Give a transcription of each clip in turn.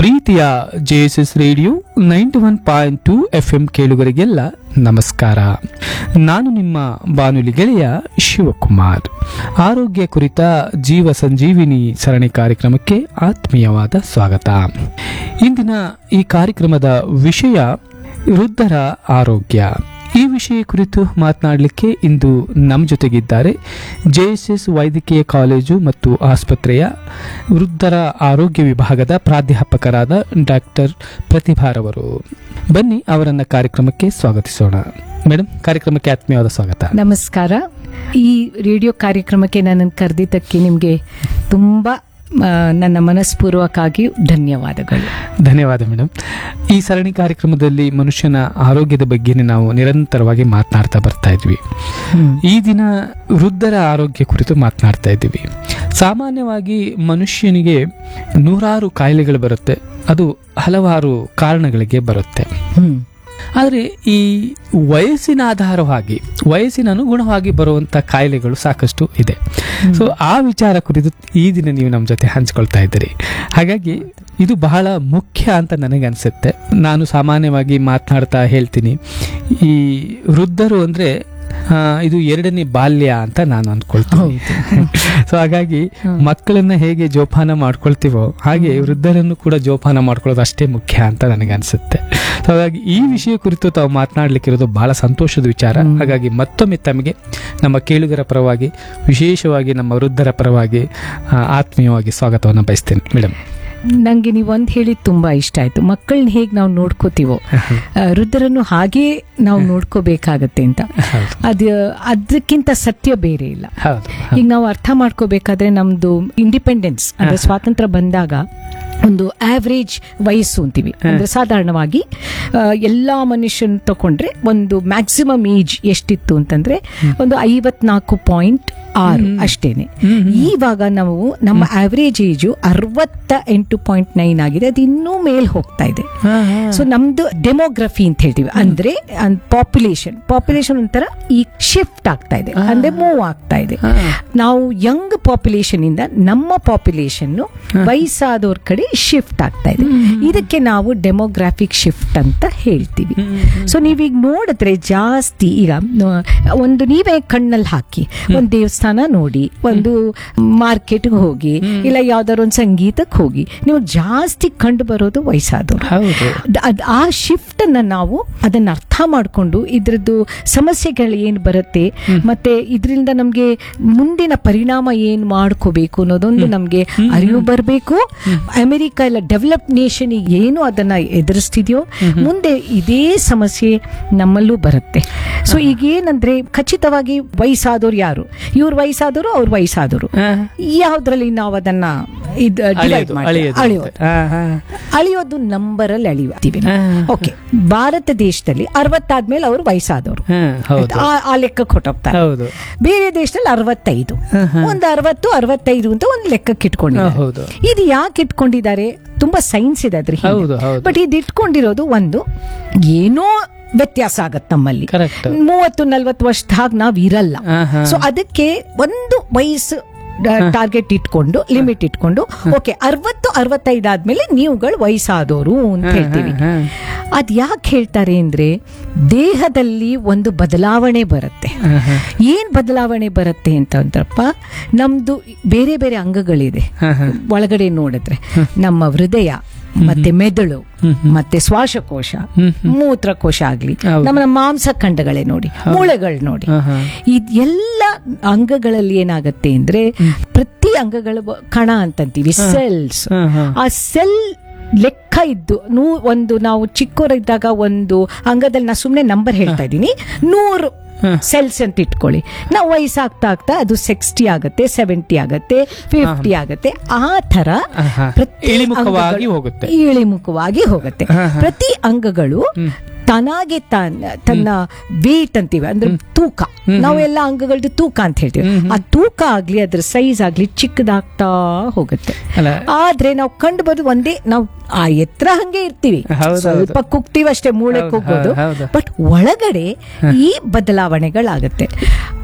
ಪ್ರೀತಿಯ JSS radio ninety one point two F M ಕೇಳುಗರಿಗೆಲ್ಲ ನಮಸ್ಕಾರ ನಾನು ನಿಮ್ಮ ಬಾನುಲಿ ಗೆಳೆಯ ಶಿವಕುಮಾರ್ ಆರೋಗ್ಯ ಕುರಿತ ಜೀವ ಸಂಜೀವಿನಿ ಸರಣಿ ಕಾರ್ಯಕ್ರಮಕ್ಕೆ ಆತ್ಮೀಯವಾದ ಸ್ವಾಗತ ಇಂದಿನ ಈ ಕಾರ್ಯಕ್ರಮದ ವಿಷಯ ವೃದ್ಧರ ಆರೋಗ್ಯ ಈ ವಿಷಯ ಕುರಿತು ಮಾತನಾಡಲಿಕ್ಕೆ ಇಂದು ನಮ್ಮ ಜೊತೆಗಿದ್ದಾರೆ ಜೆಎಸ್ಎಸ್ ವೈದ್ಯಕೀಯ ಕಾಲೇಜು ಮತ್ತು ಆಸ್ಪತ್ರೆಯ ವೃದ್ಧರ ಆರೋಗ್ಯ ವಿಭಾಗದ ಪ್ರಾಧ್ಯಾಪಕರಾದ ಡಾಕ್ಟರ್ ಪ್ರತಿಭಾರವರು ಬನ್ನಿ ಅವರನ್ನ ಕಾರ್ಯಕ್ರಮಕ್ಕೆ ಸ್ವಾಗತಿಸೋಣ ಮೇಡಮ್ ಕಾರ್ಯಕ್ರಮಕ್ಕೆ ಆತ್ಮೀಯವಾದ ಸ್ವಾಗತ ನಮಸ್ಕಾರ ಈ ರೇಡಿಯೋ ಕಾರ್ಯಕ್ರಮಕ್ಕೆ ನನ್ನನ್ನು ಕರೆದಿದ್ದಕ್ಕೆ ನಿಮಗೆ ತುಂಬ ಆ, ನನ್ನ ಮನಸ್ಪೂರ್ವಕವಾಗಿ ಧನ್ಯವಾದಗಳು ಧನ್ಯವಾದ ಮೇಡಮ್ ಈ ಸರಣಿ ಕಾರ್ಯಕ್ರಮದಲ್ಲಿ ಮನುಷ್ಯನ ಆರೋಗ್ಯದ ಬಗ್ಗೆನೇ ನಾವು ನಿರಂತರವಾಗಿ ಮಾತನಾಡ್ತಾ ಬರ್ತಾ ಇದ್ವಿ ಈ ದಿನ ವೃದ್ಧರ ಆರೋಗ್ಯ ಕುರಿತು ಮಾತನಾಡ್ತಾ ಇದ್ದೀವಿ ಸಾಮಾನ್ಯವಾಗಿ ಮನುಷ್ಯನಿಗೆ ನೂರಾರು ಕಾಯಿಲೆಗಳು ಬರುತ್ತೆ ಅದು ಹಲವಾರು ಕಾರಣಗಳಿಗೆ ಬರುತ್ತೆ ಹ್ಮ್. ಆದರೆ ಈ ವಯಸ್ಸಿನ ಆಧಾರವಾಗಿ ವಯಸ್ಸಿನ ಅನುಗುಣವಾಗಿ ಬರುವಂತ ಕಾಯಿಲೆಗಳು ಸಾಕಷ್ಟು ಇದೆ ಸೊ ಆ ವಿಚಾರ ಕುರಿತು ಈ ದಿನ ನೀವು ನಮ್ಮ ಜೊತೆ ಹಂಚ್ಕೊಳ್ತಾ ಇದ್ದೀರಿ ಹಾಗಾಗಿ ಇದು ಬಹಳ ಮುಖ್ಯ ಅಂತ ನನಗೆ ಅನ್ಸುತ್ತೆ ನಾನು ಸಾಮಾನ್ಯವಾಗಿ ಮಾತನಾಡ್ತಾ ಹೇಳ್ತೀನಿ ಈ ವೃದ್ಧರು ಅಂದ್ರೆ ಆ, ಇದು ಎರಡನೇ ಬಾಲ್ಯ ಅಂತ ನಾನು ಅನ್ಕೊಳ್ತೀನಿ ಸೊ ಹಾಗಾಗಿ ಮಕ್ಕಳನ್ನ ಹೇಗೆ ಜೋಪಾನ ಮಾಡ್ಕೊಳ್ತೀವೋ ಹಾಗೆ ವೃದ್ಧರನ್ನು ಕೂಡ ಜೋಪಾನ ಮಾಡ್ಕೊಳ್ಳೋದು ಅಷ್ಟೇ ಮುಖ್ಯ ಅಂತ ನನಗೆ ಅನ್ಸುತ್ತೆ ಸೊ ಹಾಗಾಗಿ ಈ ವಿಷಯ ಕುರಿತು ತಾವು ಮಾತನಾಡ್ಲಿಕ್ಕಿರೋದು ಬಹಳ ಸಂತೋಷದ ವಿಚಾರ ಹಾಗಾಗಿ ಮತ್ತೊಮ್ಮೆ ತಮಗೆ ನಮ್ಮ ಕೇಳುಗರ ಪರವಾಗಿ ವಿಶೇಷವಾಗಿ ನಮ್ಮ ವೃದ್ಧರ ಪರವಾಗಿ ಆ, ಆತ್ಮೀಯವಾಗಿ ಸ್ವಾಗತವನ್ನು ಬಯಸ್ತೇನೆ ಮೇಡಮ್ ನಂಗೆ ನೀವು ಒಂದು ಹೇಳಿದ್ ತುಂಬಾ ಇಷ್ಟ ಆಯ್ತು ಮಕ್ಕಳನ್ನ ಹೇಗೆ ನಾವು ನೋಡ್ಕೋತೀವೋ ಆ, ವೃದ್ಧರನ್ನು ಹಾಗೇ ನಾವು ನೋಡ್ಕೋಬೇಕಾಗತ್ತೆ ಅಂತ ಅದು ಅದಕ್ಕಿಂತ ಸತ್ಯ ಬೇರೆ ಇಲ್ಲ ಹೌದು ಈಗ ನಾವು ಅರ್ಥ ಮಾಡ್ಕೋಬೇಕಾದ್ರೆ ನಮ್ದು ಇಂಡಿಪೆಂಡೆನ್ಸ್ ಅಂದ್ರೆ ಸ್ವಾತಂತ್ರ್ಯ ಬಂದಾಗ ಒಂದು ಆವ್ರೇಜ್ ವಯಸ್ಸು ಅಂತೀವಿ ಅಂದ್ರೆ ಸಾಧಾರಣವಾಗಿ ಆ, ಎಲ್ಲಾ ಮನುಷ್ಯನ್ ತಕೊಂಡ್ರೆ ಒಂದು ಮ್ಯಾಕ್ಸಿಮಮ್ ಏಜ್ ಎಷ್ಟಿತ್ತು ಅಂತಂದ್ರೆ ಒಂದು ಐವತ್ನಾಲ್ಕು ಪಾಯಿಂಟ್ ಆರು ಅಷ್ಟೇನೆ ಇವಾಗ ನಾವು ನಮ್ಮ ಆವ್ರೇಜ್ ಏಜು ಅರವತ್ತ ಎಂಟು ಪಾಯಿಂಟ್ ನೈನ್ ಆಗಿದೆ ಅದು ಇನ್ನೂ ಮೇಲ್ ಹೋಗ್ತಾ ಇದೆ ಸೊ ನಮ್ದು ಡೆಮೋಗ್ರಫಿ ಅಂತ ಹೇಳ್ತೀವಿ ಅಂದ್ರೆ ಪಾಪ್ಯುಲೇಷನ್ ಪಾಪ್ಯುಲೇಷನ್ ಒಂಥರ ಈ ಶಿಫ್ಟ್ ಆಗ್ತಾ ಇದೆ ಅಂದ್ರೆ ಮೂವ್ ಆಗ್ತಾ ಇದೆ ನಾವು ಯಂಗ್ ಪಾಪ್ಯುಲೇಷನ್ ಇಂದ ನಮ್ಮ ಪಾಪ್ಯುಲೇಷನ್ ವಯಸ್ಸಾದವ್ರ ಕಡೆ ಶಿಫ್ಟ್ ಆಗ್ತಾ ಇದೆ ಇದಕ್ಕೆ ನಾವು ಡೆಮೋಗ್ರಾಫಿಕ್ ಶಿಫ್ಟ್ ಅಂತ ಹೇಳ್ತೀವಿ ಸೊ ನೀವೀಗ ನೋಡಿದ್ರೆ ಜಾಸ್ತಿ ಈಗ ನ- ಒಂದು ನೀವೇ ಕಣ್ಣಲ್ಲಿ ಹಾಕಿ ಒಂದು ದೇವಸ್ಥಾನ ನೋಡಿ ಒಂದು ಮಾರ್ಕೆಟ್ಗೆ ಹೋಗಿ ಇಲ್ಲ ಯಾವ್ದಾದ್ರು ಒಂದು ಸಂಗೀತಕ್ಕೆ ಹೋಗಿ ನೀವು ಜಾಸ್ತಿ ಕಂಡು ಬರೋದು ವಯಸ್ಸಾದವರು ಹೌದು ಅದ್- ಅದ್- ಆ ಶಿಫ್ಟ್ ಅನ್ನ ನಾವು ಅದನ್ನ ಅರ್ಥ ಮಾಡಿಕೊಂಡು ಇದ್ರದ್ದು ಸಮಸ್ಯೆಗಳು ಏನು ಬರುತ್ತೆ ಮತ್ತೆ ಇದರಿಂದ ನಮ್ಗೆ ಮುಂದಿನ ಪರಿಣಾಮ ಏನ್ ಮಾಡ್ಕೋಬೇಕು ಅನ್ನೋದೊಂದು ನಮ್ಗೆ ಅರಿವು ಬರಬೇಕು ಅಮೆರಿಕ ಎಲ್ಲ ಡೆವಲಪ್ ನೇಷನ್ ಏನು ಅದನ್ನ ಎದುರಿಸ್ತಿದ್ಯೋ ಮುಂದೆ ಇದೇ ಸಮಸ್ಯೆ ನಮ್ಮಲ್ಲೂ ಬರುತ್ತೆ ಸೊ ಈಗ ಏನಂದ್ರೆ ಖಚಿತವಾಗಿ ವಯಸ್ಸಾದವ್ರು ಯಾರು ಇವ್ರ ವಯಸ್ಸಾದವರು ಅವ್ರ ವಯಸ್ಸಾದವರು ಯಾವ್ದ್ರಲ್ಲಿ ನಾವು ಅದನ್ನ ಇದು ಡಿವೈಡ್ ಅಳಿಯೋದು ಮಾಡಿ ಅಳಿಯೋದು ಅಳಿಯೋದು ಹಾ, ಹಾ. ಅಳಿಯೋದು ನಂಬರ್ ಅಲ್ಲಿ ಅಳಿತೀವಿ ಹಾ. ಓಕೆ ಭಾರತ ದೇಶದಲ್ಲಿ ಅರವತ್ತಾದ್ಮೇಲೆ ಅವರು ವಯಸ್ಸಾದವರು ಹಾ, ಹೌದು ಆ- ಆ ಲೆಕ್ಕಕ್ಕೆ ಹೊಟ್ಟೋಗ್ತಾರೆ ಹೌದು ಬೇರೆ ದೇಶದಲ್ಲಿ ಅರವತ್ತೈದು ಒಂದು ಅರವತ್ತು ಅರವತ್ತೈದು ಅಂತ ಒಂದು ಲೆಕ್ಕಕ್ಕೆ ಹಾ, ಇಟ್ಕೊಂಡಿದ್ದಾರೆ ಹೌದು ಇದು ಯಾಕೆ ಇಟ್ಕೊಂಡಿದ್ದಾರೆ ತುಂಬಾ ಸೈನ್ಸ್ ಇದೆ ಅದ್ರ ಹೌದು, ಹೌದು. ಬಟ್ ಇದು ಇಟ್ಕೊಂಡಿರೋದು ಒಂದು ಏನೋ ವ್ಯತ್ಯಾಸ ಆಗತ್ತೆ ನಮ್ಮಲ್ಲಿ ಕರೆಕ್ಟ್ ಮೂವತ್ತು ನಲ್ವತ್ತು ವರ್ಷದಾಗ ನಾವ್ ಇರಲ್ಲ ಆಹಾ. ಸೊ ಅದಕ್ಕೆ ಒಂದು ವಯಸ್ಸು ಟಾರ್ಗೆಟ್ ಇಟ್ಕೊಂಡು ಲಿಮಿಟ್ ಇಟ್ಕೊಂಡು ಓಕೆ ಅರವತ್ತು ಅರವತ್ತೈದು ಆದ್ಮೇಲೆ ನೀವುಗಳು ವಯಸ್ಸಾದವರು ಅಂತ ಹೇಳ್ತೀವಿ ಹಾ, ಅದ್ ಯಾಕೆ ಹೇಳ್ತಾರೆ ಅಂದ್ರೆ ದೇಹದಲ್ಲಿ ಒಂದು ಬದಲಾವಣೆ ಬರುತ್ತೆ ಹಾ, ಹಾ. ಏನ್ ಬದಲಾವಣೆ ಬರುತ್ತೆ ಅಂತಂದ್ರಪ್ಪ ನಮ್ದು ಬೇರೆ ಬೇರೆ ಅಂಗಗಳಿದೆ ಹಾ, ಹಾ. ಒಳಗಡೆ ನೋಡಿದ್ರೆ ನಮ್ಮ ಹೃದಯ ಮತ್ತೆ ಮೆದುಳು ಮತ್ತೆ ಶ್ವಾಸಕೋಶ ಮೂತ್ರಕೋಶ ಆಗ್ಲಿ ಹೌದು. ನಮ್ಮ ಮಾಂಸಖಂಡಗಳೇ ನೋಡಿ ಮೂಳೆಗಳು ನೋಡಿ ಹಾ, ಹಾ. ಇದೆಲ್ಲ ಅಂಗಗಳಲ್ಲಿ ಏನಾಗತ್ತೆ ಅಂದ್ರೆ ಪ್ರತಿ ಅಂಗಗಳ ಬ- ಕಣ ಅಂತಂತೀವಿ ಸೆಲ್ಸ್ ಹಾ, ಹಾ. ಆ ಸೆಲ್ ಲೆಕ್ಕ ಇದ್ದು ನೂ ಒಂದು ನಾವು ಚಿಕ್ಕವರಿದ್ದಾಗ ಒಂದು ಅಂಗದಲ್ಲಿ ನಾ ಸುಮ್ಮನೆ ನಂಬರ್ ಹೇಳ್ತಾ ಇದ್ದೀನಿ ನೂರು ಸೆಲ್ಸ್ ಅಂತ ಇಟ್ಕೊಳ್ಳಿ ನಾವು ವಯಸ್ಸಾಗ್ತಾ ಆಗ್ತಾ ಅದು ಸಿಕ್ಸ್ಟಿ ಆಗತ್ತೆ ಸೆವೆಂಟಿ ಆಗತ್ತೆ ಫಿಫ್ಟಿ ಆಗತ್ತೆ ಆ ತರ ಆಹಾ. ಪ್ರತಿ ಇಳಿಮುಖವಾಗಿ ಅಂಗಗಳು- ಹೋಗುತ್ತೆ. ಇಳಿಮುಖವಾಗಿ ಹೋಗುತ್ತೆ ಪ್ರತಿ ಅಂಗಗಳು ತನಾಗೆ ತಾನ್ ತನ್ನ ವೇಟ್ ಅಂತೀವಿ ಅಂದ್ರೆ ತೂಕ ನಾವೆಲ್ಲ ಅಂಗಗಳದ್ದು ತೂಕ ಅಂತ ಹೇಳ್ತೀವಿ ಆ ತೂಕ ಆಗ್ಲಿ ಅದ್ರ ಸೈಜ್ ಆಗ್ಲಿ ಚಿಕ್ಕದಾಗ್ತಾ ಹೋಗುತ್ತೆ ಅಲ್ಲ ಆದ್ರೆ ನಾವು ಕಂಡು ಬರೋದು ಒಂದೇ ನಾವು ಆ ಎತ್ತರ ಹಂಗೆ ಇರ್ತೀವಿ ಹೌದು, ಸ್ವಲ್ಪ ಕುಗ್ತೀವಿ ಅಷ್ಟೇ ಮೂಳೆ ಹೌದು, ಕುಗ್ಗೋದು ಹೌದು. ಬಟ್ ಒಳಗಡೆ ಈ ಬದಲಾವಣೆಗಳಾಗತ್ತೆ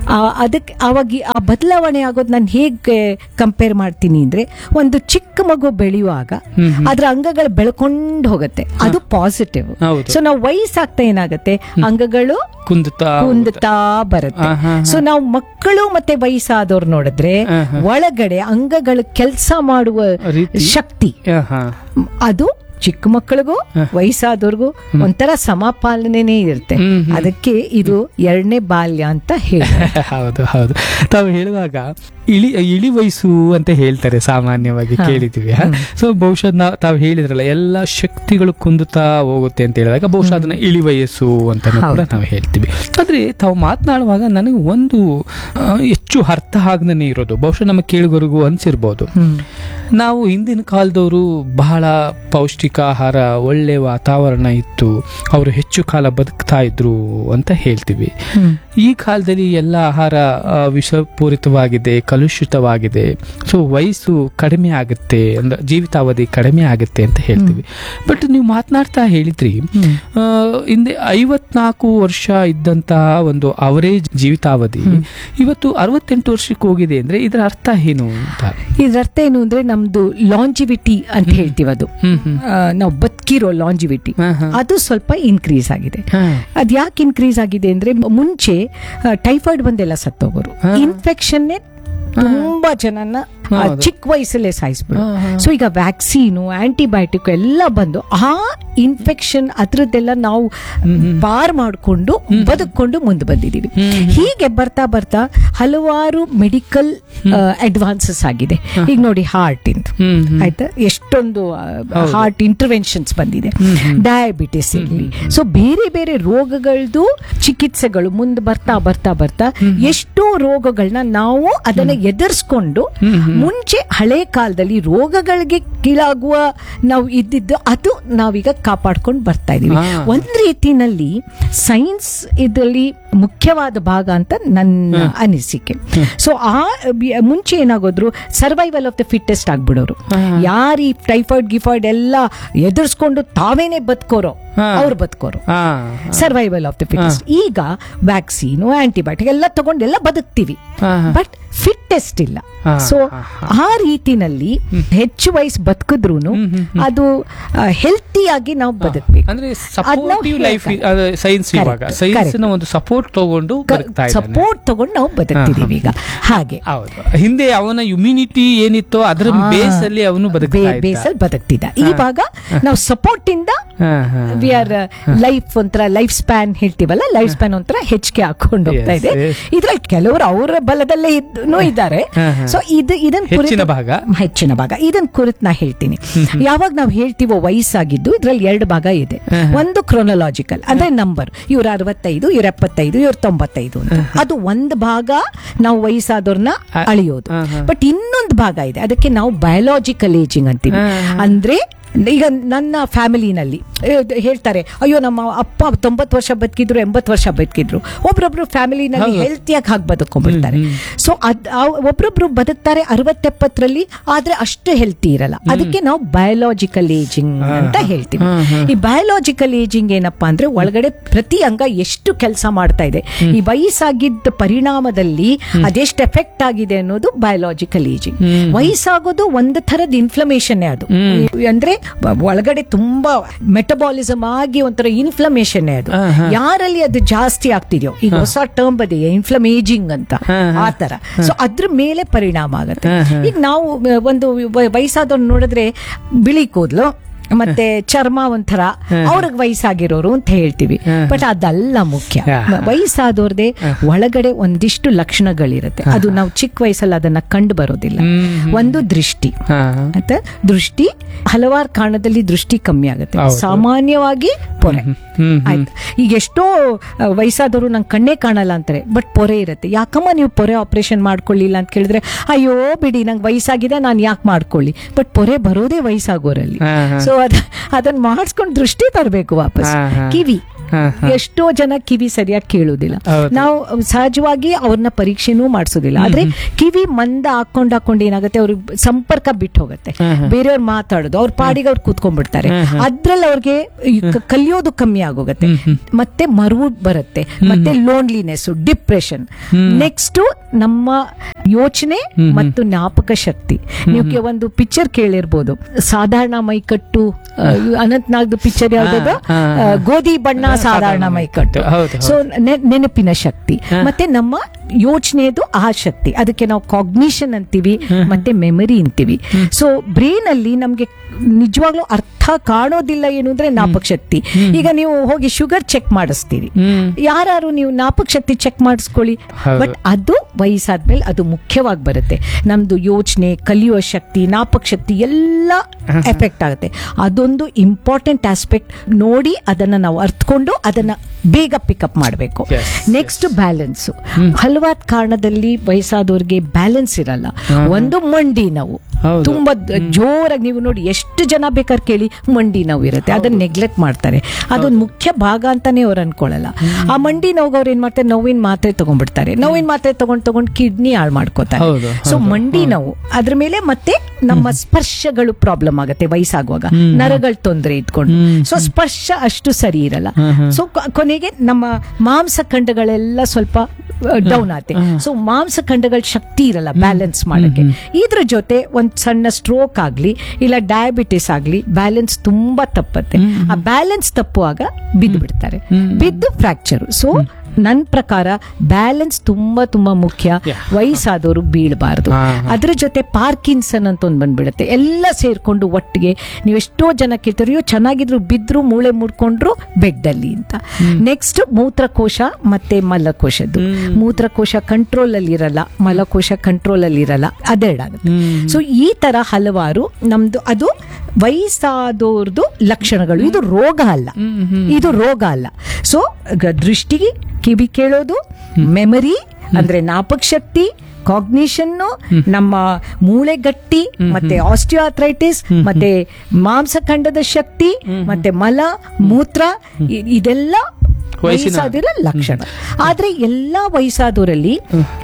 ಅದಕ್ಕೆ ಅವಾಗ ಈ- ಆ ಬದಲಾವಣೆ ಆಗೋದು ನಾನು ಹೇಗೆ ಕಂಪೇರ್ ಮಾಡ್ತೀನಿ ಅಂದ್ರೆ ಒಂದು ಚಿಕ್ಕ ಮಗು ಬೆಳೆಯುವಾಗ ಅದ್ರ ಅಂಗಗಳು ಬೆಳ್ಕೊಂಡು ಹೋಗುತ್ತೆ ಅದು ಪಾಸಿಟಿವ್ ಹೌದು. ಸೊ ನಾವು ವಯಸ್ಸಾಗ್ತಾ ಏನಾಗುತ್ತೆ ಅಂಗಗಳು ಕುಂದುತ್ತಾ ಕುಂದುತ್ತಾ ಬರುತ್ತೆ ಆಹಾ. ಸೊ ನಾವು ಮಕ್ಕಳು ಮತ್ತೆ ವಯಸ್ಸಾದವ್ರು ನೋಡಿದ್ರೆ ಒಳಗಡೆ ಅಂಗಗಳು ಕೆಲಸ ಮಾಡುವ ರೀತಿ. ಶಕ್ತಿ ಆಹಾ. ಮ್, ಅದು ಚಿಕ್ಕ ಮಕ್ಕಳಿಗೂ ವಯಸ್ಸಾದವ್ರಿಗೂ ಒಂಥರ ಸಮಪಾಲನೆನೇ ಇರುತ್ತೆ ಅದಕ್ಕೆ ಇದು ಎರಡನೇ ಬಾಲ್ಯ ಅಂತ ಹೇಳಿ ಹೌದು ಹೌದು ತಾವು ಹೇಳುವಾಗ ಇಳಿ ಇಳಿ ವಯಸ್ಸು ಅಂತ ಹೇಳ್ತಾರೆ ಸಾಮಾನ್ಯವಾಗಿ ಕೇಳಿದ್ದೀವಿ ಸೊ ಬಹುಶಃ ನಾವು ತಾವು ಹೇಳಿದ್ರಲ್ಲ ಎಲ್ಲ ಶಕ್ತಿಗಳು ಕುಂದುತ್ತಾ ಹೋಗುತ್ತೆ ಅಂತ ಹೇಳಿದಾಗ ಬಹುಶಃ ಅದನ್ನ ಇಳಿ ವಯಸ್ಸು ಅಂತ ಕೂಡ ನಾವು ಹೇಳ್ತೀವಿ ಆದ್ರೆ ತಾವು ಮಾತನಾಡುವಾಗ ನನಗೆ ಒಂದು ಆ, ಹೆಚ್ಚು ಅರ್ಥ ಆಗದೇ ಇರೋದು ಬಹುಶಃ ನಮ್ಮ ಕೇಳುಗರಿಗೂ ಅನ್ಸಿರ್ಬೋದು ನಾವು ಹಿಂದಿನ ಕಾಲದವರು ಬಹಳ ಪೌಷ್ಟಿಕ ಆಹಾರ ಒಳ್ಳೆ ವಾತಾವರಣ ಇತ್ತು ಅವರು ಹೆಚ್ಚು ಕಾಲ ಬದುಕ್ತಾ ಇದ್ರು ಅಂತ ಹೇಳ್ತೀವಿ ಈ ಕಾಲದಲ್ಲಿ ಎಲ್ಲ ಆಹಾರ ಆ, ವಿಷಪೂರಿತವಾಗಿದೆ ಕಲುಷಿತವಾಗಿದೆ ಸೊ ವಯಸ್ಸು ಕಡಿಮೆ ಆಗುತ್ತೆ ಅಂದ್ರೆ ಜೀವಿತಾವಧಿ ಕಡಿಮೆ ಆಗುತ್ತೆ ಅಂತ ಹೇಳ್ತೀವಿ ಬಟ್ ನೀವು ಮಾತನಾಡ್ತಾ ಹೇಳಿದ್ರಿ ಆ, ಹಿಂದೆ ಐವತ್ನಾಲ್ಕು ವರ್ಷ ಇದ್ದಂತಹ ಒಂದು ಅವರೇಜ್ ಜೀವಿತಾವಧಿ ಇವತ್ತು ಅರವತ್ತೆಂಟು ವರ್ಷಕ್ಕೆ ಹೋಗಿದೆ ಅಂದ್ರೆ ಇದರ ಅರ್ಥ ಏನು ಅಂತ ಇದ್ರ ಅರ್ಥ ಏನು ಅಂದ್ರೆ ನಮ್ದು ಲಾಂಜಿವಿಟಿ ಅಂತ ಹೇಳ್ತೀವಿ ಅದು ಹ್ಮ್ ಹ್ಮ್ ಆ, ನಾವು ಬದುಕಿರೋ ಲಾಂಜಿವಿಟಿ ಹಾ, ಹಾ. ಅದು ಸ್ವಲ್ಪ ಇನ್ಕ್ರೀಸ್ ಆಗಿದೆ ಹಾ. ಅದ್ ಯಾಕೆ ಇನ್ಕ್ರೀಸ್ ಆಗಿದೆ ಅಂದ್ರೆ ಮ- ಮುಂಚೆ ಟೈಫಾಯ್ಡ್ ಬಂದೆಲ್ಲ ಸತ್ತೋಗೋರು ಇನ್ಫೆಕ್ಷನ್ನೇ ತುಂಬಾ ಜನನ ಆ ಹೌದು. ಚಿಕ್ಕ ವಯಸ್ಸಲ್ಲೇ ಸಾಯಿಸ್ಬಿಡು ಹಾ, ಹಾ. ಸೊ ಈಗ ವ್ಯಾಕ್ಸಿನು ಆಂಟಿಬಯೋಟಿಕ್ ಎಲ್ಲ ಬಂದು ಆ ಇನ್ಫೆಕ್ಷನ್ ಅದ್ರದ್ದೆಲ್ಲ ನಾವು ಬಾರ್ ಮಾಡಿಕೊಂಡು ಬದುಕೊಂಡು ಮುಂದೆ ಬಂದಿದೀವಿ ಹೀಗೆ ಬರ್ತಾ ಬರ್ತಾ ಹಲವಾರು ಮೆಡಿಕಲ್ ಅಡ್ವಾನ್ಸಸ್ ಆಗಿದೆ ಈಗ ನೋಡಿ ಹಾರ್ಟ್ ಇಂದು ಹ್ಮ್ ಹ್ಮ್. ಆಯ್ತಾ ಎಷ್ಟೊಂದು ಹಾರ್ಟ್ ಇಂಟರ್ವೆನ್ಷನ್ಸ್ ಬಂದಿದೆ ಡಯಾಬಿಟಿಸ್ ಇರಲಿ ಸೊ ಬೇರೆ ಬೇರೆ ರೋಗಗಳದ್ದು ಚಿಕಿತ್ಸೆಗಳು ಮುಂದೆ ಬರ್ತಾ ಬರ್ತಾ ಬರ್ತಾ ಎಷ್ಟೋ ರೋಗಗಳನ್ನ ನಾವು ಅದನ್ನ ಎದುರಿಸ್ಕೊಂಡು ಮುಂಚೆ ಹಳೆ ಕಾಲದಲ್ಲಿ ರೋಗಗಳಿಗೆ ಕೀಳಾಗುವ ನಾವು ಇದ್ದಿದ್ದು ಅದು ನಾವೀಗ ಕಾಪಾಡ್ಕೊಂಡು ಬರ್ತಾ ಇದೀವಿ ಹಾ. ಒಂದ್ ರೀತಿನಲ್ಲಿ ಸೈನ್ಸ್ ಇದರಲ್ಲಿ ಮುಖ್ಯವಾದ ಭಾಗ ಅಂತ ನನ್ನ ಅನಿಸಿಕೆ ಸೊ ಆ ಬಿ- ಮುಂಚೆ ಏನಾಗೋದ್ರು ಸರ್ವೈವಲ್ ಆಫ್ ದ ಫಿಟ್ಟೆಸ್ಟ್ ಆಗ್ಬಿಡೋರು ಯಾರು ಈ ಟೈಫಾಯ್ಡ್ ಗಿಫಾಯ್ಡ್ ಎಲ್ಲ ಎದುರಿಸ್ಕೊಂಡು ತಾವೇನೆ ಬದುಕೋರೋ ಹಾ. ಅವ್ರು ಬದುಕೋರು ಹಾ. ಸರ್ವೈವಲ್ ಆಫ್ ದ ಫಿಟ್ಟೆಸ್ಟ್ ಈಗ ವ್ಯಾಕ್ಸಿನ್ ಆಂಟಿಬಯೋಟಿಕ್ ಎಲ್ಲ ತಗೊಂಡು ಎಲ್ಲ ಬದುಕ್ತಿವಿ ಹಾ, ಹಾ. ಬಟ್ ಫಿಟ್ಟೆಸ್ಟ್ ಇಲ್ಲ ಹಾ, ಸೊ ಹಾ, ಆ ರೀತಿನಲ್ಲಿ ಹೆಚ್ಚು ವಯಸ್ಸು ಬದುಕಿದ್ರು ಅದು ಹೆಲ್ತಿ ಆಗಿ ನಾವು ಬದುಕಬೇಕು ಅಂದ್ರೆ ಸಪೋರ್ಟಿವ್ ಲೈಫ್ ಸೈನ್ಸ್ ಇವಾಗ Correct, ಸೈನ್ಸ್ ನ correct. ಒಂದು ಸಪೋರ್ಟ್ ತಗೊಂಡು ಬದುಕ್ತಾ ಇದ್ದಾನೆ ಸಪೋರ್ಟ್ ತಗೊಂಡು ನಾವು ಬದುಕ್ತಿದೀವಿ ಈಗ ಹಾಗೆ ಹೌದು ಹಿಂದೆ ಅವನ ಇಮ್ಯುನಿಟಿ ಏನಿತ್ತೋ ಅದರ ಬೇಸ್ ಅಲ್ಲಿ ಅವನು ಬದುಕ್ತಾ ಇದ್ದ ಬೇಸಲ್ ಬದುಕ್ತಿದ್ದ ಇವಾಗ ನಾವು ಸಪೋರ್ಟ್ ಇಂದ ಹಾ, ಹಾ. ವಿ ಆರ್ ಲೈಫ್ ಒಂಥರ ಲೈಫ್ ಸ್ಪ್ಯಾನ್ ಹೇಳ್ತೀವಲ್ಲ ಲೈಫ್ ಸ್ಪ್ಯಾನ್ ಒಂಥರ ಹೆಚ್ಚಿಗೆ ಹಾಕೊಂಡು ಹೋಗ್ತಾ ಇದೆ Yes, yes. ಇದ್ರಲ್ಲಿ ಕೆಲವರು ಅವರ ಬಲದಲ್ಲೇ ಇದ್ದೂ ಇದ್ದಾರೆ ಹಾ, ಹಾ. ಸೊ ಇದು ಇದನ್ ಹೆಚ್ಚಿನ ಕುರಿತು ಭಾಗ? ಹೆಚ್ಚಿನ ಭಾಗ ಇದನ್ ಕುರಿತು ನಾ ಹೇಳ್ತೀನಿ ಯಾವಾಗ ನಾವು ಹೇಳ್ತೀವೋ ವಯಸ್ಸಾಗಿದ್ದು ಇದ್ರಲ್ಲಿ ಎರಡು ಭಾಗ ಇದೆ ಒಂದು ಕ್ರೊನಲಾಜಿಕಲ್ ಅಂದ್ರೆ ನಂಬರ್ ಇವ್ರ ಅರವತ್ತೈದು ಇವ್ರ ಎಪ್ಪತ್ತೈದು ಇವ್ರ ತೊಂಬತ್ತೈದು ಅಂತ ಅದು ಒಂದು ಭಾಗ ನಾವು ವಯಸ್ಸಾದವ್ರನ್ನ ಅಳಿಯೋದು ಹಾ, ಹಾ. ಬಟ್ ಇನ್ನೊಂದು ಭಾಗ ಇದೆ ಅದಕ್ಕೆ ನಾವು ಬಯೋಲಾಜಿಕಲ್ ಏಜಿಂಗ್ ಅಂತೀವಿ ಅಂದ್ರೆ ಈಗ ನನ್ನ ಫ್ಯಾಮಿಲಿನಲ್ಲಿ ಹೇಳ್ತಾರೆ ಅಯ್ಯೋ ನಮ್ಮ ಅಪ್ಪ ತೊಂಬತ್ತು ವರ್ಷ ಬದುಕಿದ್ರು ಎಂಬತ್ತು ವರ್ಷ ಬದುಕಿದ್ರು ಒಬ್ರೊಬ್ರು ಫ್ಯಾಮಿಲಿನಲ್ಲಿ ಹೆಲ್ತಿಯಾಗಿ ಹಾಗೆ ಬದುಕೊಂಡ್ಬಿಡ್ತಾರೆ ಸೊ ಅದ್ ಆ ಒಬ್ರೊಬ್ರು ಬದುಕ್ತಾರೆ ಅರವತ್ತೆಪ್ಪತ್ತರಲ್ಲಿ ಆದ್ರೆ ಅಷ್ಟು ಹೆಲ್ತಿ ಇರಲ್ಲ ಅದಕ್ಕೆ ನಾವು ಬಯೋಲಾಜಿಕಲ್ ಏಜಿಂಗ್ ಅಂತ ಹೇಳ್ತೀವಿ ಈ ಬಯೋಲಾಜಿಕಲ್ ಏಜಿಂಗ್ ಏನಪ್ಪಾ ಅಂದ್ರೆ ಒಳಗಡೆ ಪ್ರತಿ ಅಂಗ ಎಷ್ಟು ಕೆಲಸ ಮಾಡ್ತಾ ಇದೆ ಈ ವಯಸ್ಸಾಗಿದ್ದ ಪರಿಣಾಮದಲ್ಲಿ ಅದೆಷ್ಟು ಎಫೆಕ್ಟ್ ಆಗಿದೆ ಅನ್ನೋದು ಬಯೋಲಾಜಿಕಲ್ ಏಜಿಂಗ್ ವಯಸ್ಸಾಗೋದು ಒಂದು ಥರದ ಇನ್ಫ್ಲಮೇಷನ್ ಅದು ಅಂದ್ರೆ ಒಳಗಡೆ ತುಂಬಾ ಮೆಟಬಾಲಿಸಮ್ ಆಗಿ ಒಂಥರ ಇನ್ಫ್ಲಮೇಷನ್ ಅದು ಯಾರಲ್ಲಿ ಅದು ಜಾಸ್ತಿ ಆಗ್ತಿದೆಯೋ ಈಗ ಹೊಸ ಟರ್ಮ್ ಬಂದಿದೆ ಇನ್ಫ್ಲಮೇಜಿಂಗ್ ಅಂತ ಆ ತರ ಸೊ ಅದ್ರ ಮೇಲೆ ಪರಿಣಾಮ ಆಗುತ್ತೆ ಈಗ ನಾವು ಆ, ಒಂದು ವಯಸ್ಸಾದವ್ರು ನೋಡಿದ್ರೆ ಬಿಳಿ ಕೂದಲು ಮತ್ತೆ ಚರ್ಮ ಒಂಥರ ಅವ್ರಿಗೆ ವಯಸ್ಸಾಗಿರೋರು ಅಂತ ಹೇಳ್ತೀವಿ ಬಟ್ ಅದಲ್ಲ ಮುಖ್ಯ Yeah. ವಯಸ್ಸಾದವ್ರದೇ ಒಳಗಡೆ ಒಂದಿಷ್ಟು ಲಕ್ಷಣಗಳಿರುತ್ತೆ ಅದು ನಾವು ಚಿಕ್ಕ ವಯಸ್ಸಲ್ಲಿ ಅದನ್ನ ಕಂಡು ಬರೋದಿಲ್ಲ ಒಂದು ದೃಷ್ಟಿ ಹಾ. ಮತ್ತೆ ದೃಷ್ಟಿ ಹಲವಾರು ಕಾರಣದಲ್ಲಿ ದೃಷ್ಟಿ ಕಮ್ಮಿ ಆಗುತ್ತೆ ಹೌದು. ಸಾಮಾನ್ಯವಾಗಿ ಪೊರೆ ಹ್ಮ್, ಆಯ್ತು ಈಗ ಎಷ್ಟೋ ಆ, ವಯಸ್ಸಾದವರು ನಂಗೆ ಕಣ್ಣೇ ಕಾಣಲ್ಲ ಅಂತಾರೆ ಬಟ್ ಪೊರೆ ಇರುತ್ತೆ ಯಾಕಮ್ಮ ನೀವು ಪೊರೆ ಆಪರೇಷನ್ ಮಾಡ್ಕೊಳ್ಳಿಲ್ಲ ಅಂತ ಕೇಳಿದ್ರೆ ಅಯ್ಯೋ ಬಿಡಿ ನಂಗೆ ವಯಸ್ಸಾಗಿದೆ ನಾನು ಯಾಕೆ ಮಾಡ್ಕೊಳ್ಳಿ ಬಟ್ ಪೊರೆ ಬರೋದೇ ವಯಸ್ಸಾಗೋರಲ್ಲಿ ಹಾ, ಹಾ. ಸೊ ಅದ ಅದನ್ನ ಮಾಡಿಸ್ಕೊಂಡು ದೃಷ್ಟಿ ತರಬೇಕು ವಾಪಸ್ ಹಾ, ಹಾ. ಕಿವಿ ಹಾ, ಹಾ. ಎಷ್ಟೋ ಜನ ಕಿವಿ ಸರಿಯಾಗಿ ಕೇಳುವುದಿಲ್ಲ ಹೌದು. ನಾವು ಸಹಜವಾಗಿ ಅವ್ರನ್ನ ಪರೀಕ್ಷೆನೂ ಮಾಡಿಸೋದಿಲ್ಲ ಆದ್ರೆ ಕಿವಿ ಮಂದ ಹಾಕೊಂಡ್ ಹಾಕೊಂಡ್ ಏನಾಗುತ್ತೆ ಅವ್ರಿಗೆ ಸಂಪರ್ಕ ಬಿಟ್ಟು ಹೋಗುತ್ತೆ ಹಾ, ಹಾ. ಬೇರೆಯವ್ರು ಮಾತಾಡೋದು ಅವ್ರ ಪಾಡಿಗೆ ಅವ್ರು ಕೂತ್ಕೊಂಡ್ಬಿಡ್ತಾರೆ ಅದ್ರಲ್ಲಿ ಅವ್ರಿಗೆ ಈ ಕ- ಕಲಿಯೋದು ಕಮ್ಮಿ ಆಗೋಗುತ್ತೆ ಮತ್ತೆ ಮರುವು ಬರುತ್ತೆ ಮತ್ತೆ ಲೋನ್ಲಿನೆಸ್ ಡಿಪ್ರೆಷನ್ ನೆಕ್ಸ್ಟ್ ನಮ್ಮ ಯೋಚನೆ ಮತ್ತು ಜ್ಞಾಪಕ ಶಕ್ತಿ ನೀವು ಕೆ- ಒಂದು ಪಿಕ್ಚರ್ ಕೇಳಿರ್ಬೋದು ಸಾಧಾರಣ ಮೈಕಟ್ಟು ಆ, ಅನಂತ್ ನಾಗ್ದು ಪಿಕ್ಚರ್ ಯಾವ್ದು ಹಾ, ಹಾ. ಗೋಧಿ ಬಣ್ಣ ಸಾಧಾರಣ ಮೈಕಟ್ಟು ಹೌದು, ಹೌದು. ಸೊ ನೆನಪಿನ ಶಕ್ತಿ ಮತ್ತೆ ನಮ್ಮ ಯೋಚನೆದು ಆ ಶಕ್ತಿ ಅದಕ್ಕೆ ನಾವು ಕಾಗ್ನಿಷನ್ ಅಂತೀವಿ ಮತ್ತೆ ಮೆಮರಿ ಅಂತೀವಿ ಸೊ ಬ್ರೈನ್ ಅಲ್ಲಿ ನಮ್ಗೆ ನಿಜವಾಗ್ಲೂ ಅರ್ಥ ಕಾಣೋದಿಲ್ಲ ಏನು ಅಂದ್ರೆ ಜ್ಞಾಪಕ ಶಕ್ತಿ ಈಗ ನೀವು ಹೋಗಿ ಶುಗರ್ ಚೆಕ್ ಮಾಡಿಸ್ತೀರಿ ಹ್ಮ್. ಯಾರು ನೀವು ಜ್ಞಾಪಕ ಶಕ್ತಿ ಚೆಕ್ ಮಾಡಿಸ್ಕೊಳ್ಳಿ ಹೌದು. ಬಟ್ ಅದು ವಯಸ್ಸಾದ್ಮೇಲೆ ಅದು ಮುಖ್ಯವಾಗಿ ಬರುತ್ತೆ ನಮ್ದು ಯೋಚನೆ ಕಲಿಯುವ ಶಕ್ತಿ ಜ್ಞಾಪಕ ಶಕ್ತಿ ಎಲ್ಲ ಎಫೆಕ್ಟ್ ಆಗುತ್ತೆ ಅದೊಂದು ಇಂಪಾರ್ಟೆಂಟ್ ಆಸ್ಪೆಕ್ಟ್ ನೋಡಿ ಅದನ್ನ ನಾವು ಅರ್ಥಕೊಂಡು ಅದನ್ನ ಬೇಗ ಪಿಕಪ್ ಮಾಡಬೇಕು Yes, ನೆಕ್ಸ್ಟ್ ಬ್ಯಾಲೆನ್ಸ್ ಹಲವಾರು ಕಾರಣದಲ್ಲಿ ವಯಸ್ಸಾದವ್ರಿಗೆ ಬ್ಯಾಲೆನ್ಸ್ ಇರಲ್ಲ ಒಂದು ಮಂಡಿ ನೋವು ಹೌದು. ತುಂಬಾ ದ- ಜೋರಾಗಿ ನೀವು ನೋಡಿ ಎಷ್ಟು ಜನ ಬೇಕಾದ್ರೆ ಕೇಳಿ ಮಂಡಿ ನೋವು ಇರುತ್ತೆ ಅದನ್ನ ನೆಗ್ಲೆಕ್ಟ್ ಮಾಡ್ತಾರೆ ಅದೊಂದು ಮುಖ್ಯ ಭಾಗ ಅಂತಾನೆ ಅವ್ರು ಅನ್ಕೊಳ್ಳಲ್ಲ ಆ ಮಂಡಿ ನೋವು ಅವ್ರು ಏನ್ ಮಾಡ್ತಾರೆ ನೋವಿನ ಮಾತ್ರೆ ತಗೊಂಡ್ಬಿಡ್ತಾರೆ ನೋವಿನ ಮಾತ್ರೆ ತಗೊಂಡ್ ತಗೊಂಡ್ ಕಿಡ್ನಿ ಹಾಳು ಮಾಡ್ಕೋತಾರೆ ಹೌದು, ಸೊ ಮಂಡಿ ನೋವು ಅದ್ರ ಮೇಲೆ ಮತ್ತೆ ನಮ್ಮ ಸ್ಪರ್ಶಗಳು ಪ್ರಾಬ್ಲಮ್ ಆಗುತ್ತೆ ವಯಸ್ಸಾಗುವಾಗ ನರಗಳ ತೊಂದರೆ ಇಟ್ಕೊಂಡು ಸೊ ಸ್ಪರ್ಶ ಅಷ್ಟು ಸರಿ ಇರಲ್ಲ ಸೊ ಕೊನೆಗೆ ನಮ್ಮ ಮಾಂಸಖಂಡಗಳೆಲ್ಲ ಸ್ವಲ್ಪ ಡೌನ್ ಆಗುತ್ತೆ ಸೊ ಮಾಂಸಖಂಡಗಳ ಶಕ್ತಿ ಇರಲ್ಲ ಬ್ಯಾಲೆನ್ಸ್ ಮಾಡಕ್ಕೆ ಇದ್ರ ಜೊತೆ ಒಂದ್ ಸಣ್ಣ ಸ್ಟ್ರೋಕ್ ಆಗ್ಲಿ ಇಲ್ಲ ಡಯಾಬಿಟಿಸ್ ಆಗ್ಲಿ ಬ್ಯಾಲೆನ್ಸ್ ತುಂಬಾ ತಪ್ಪತ್ತೆ ಆ ಬ್ಯಾಲೆನ್ಸ್ ತಪ್ಪುವಾಗ ಬಿದ್ದು ಬಿಡ್ತಾರೆ ಬಿದ್ದು ಫ್ರಾಕ್ಚರ್ ಸೊ ನನ್ನ ಪ್ರಕಾರ ಬ್ಯಾಲೆನ್ಸ್ ತುಂಬಾ ತುಂಬಾ ಮುಖ್ಯ Yeah. ವಯಸ್ಸಾದವರು ಬೀಳಬಾರ್ದು ಹಾ, ಅದ್ರ ಜೊತೆ ಪಾರ್ಕಿನ್ಸನ್ ಅಂತ ಒಂದು ಬಂದ್ಬಿಡುತ್ತೆ ಎಲ್ಲ ಸೇರ್ಕೊಂಡು ಒಟ್ಟಿಗೆ ನೀವು ಎಷ್ಟೋ ಜನ ಕೇಳ್ತಾರೆ ಅಯ್ಯೋ ಚೆನ್ನಾಗಿದ್ರು ಬಿದ್ರು ಮೂಳೆ ಮುಡ್ಕೊಂಡ್ರು ಬೆಡ್ ಅಲ್ಲಿ ಅಂತ ನೆಕ್ಸ್ಟ್ ಮೂತ್ರಕೋಶ ಮತ್ತೆ ಮಲಕೋಶದ್ದು ಮೂತ್ರಕೋಶ ಕಂಟ್ರೋಲ್ ಅಲ್ಲಿ ಇರಲ್ಲ ಮಲಕೋಶ ಕಂಟ್ರೋಲ್ ಅಲ್ಲಿ ಇರಲ್ಲ ಅದೆರಡಾಗುತ್ತೆ ಸೊ ಈ ತರ ಹಲವಾರು ನಮ್ದು ಅದು ವಯಸ್ಸಾದವ್ರದ್ದು ಲಕ್ಷಣಗಳು ಇದು ರೋಗ ಅಲ್ಲ ಇದು ರೋಗ ಅಲ್ಲ ಸೊ ದೃಷ್ಟಿಗೆ ಕಿವಿ ಕೇಳೋದು ಮೆಮರಿ ಅಂದ್ರೆ ಜ್ಞಾಪಕ ಶಕ್ತಿ ಕಾಗ್ನಿಷನ್ ನಮ್ಮ ಮೂಳೆ ಗಟ್ಟಿ ಮತ್ತೆ ಆಸ್ಟಿಯೋಆಥ್ರೈಟಿಸ್ ಮತ್ತೆ ಮಾಂಸಖಂಡದ ಶಕ್ತಿ ಮತ್ತೆ ಮಲ ಮೂತ್ರ ಇ- ಇದೆಲ್ಲ ವಯಸ್ಸಿನ- ವಯಸ್ಸಾದಿರೋ ಲಕ್ಷಣ ಆದ್ರೆ ಎಲ್ಲಾ ವಯಸ್ಸಾದವರಲ್ಲಿ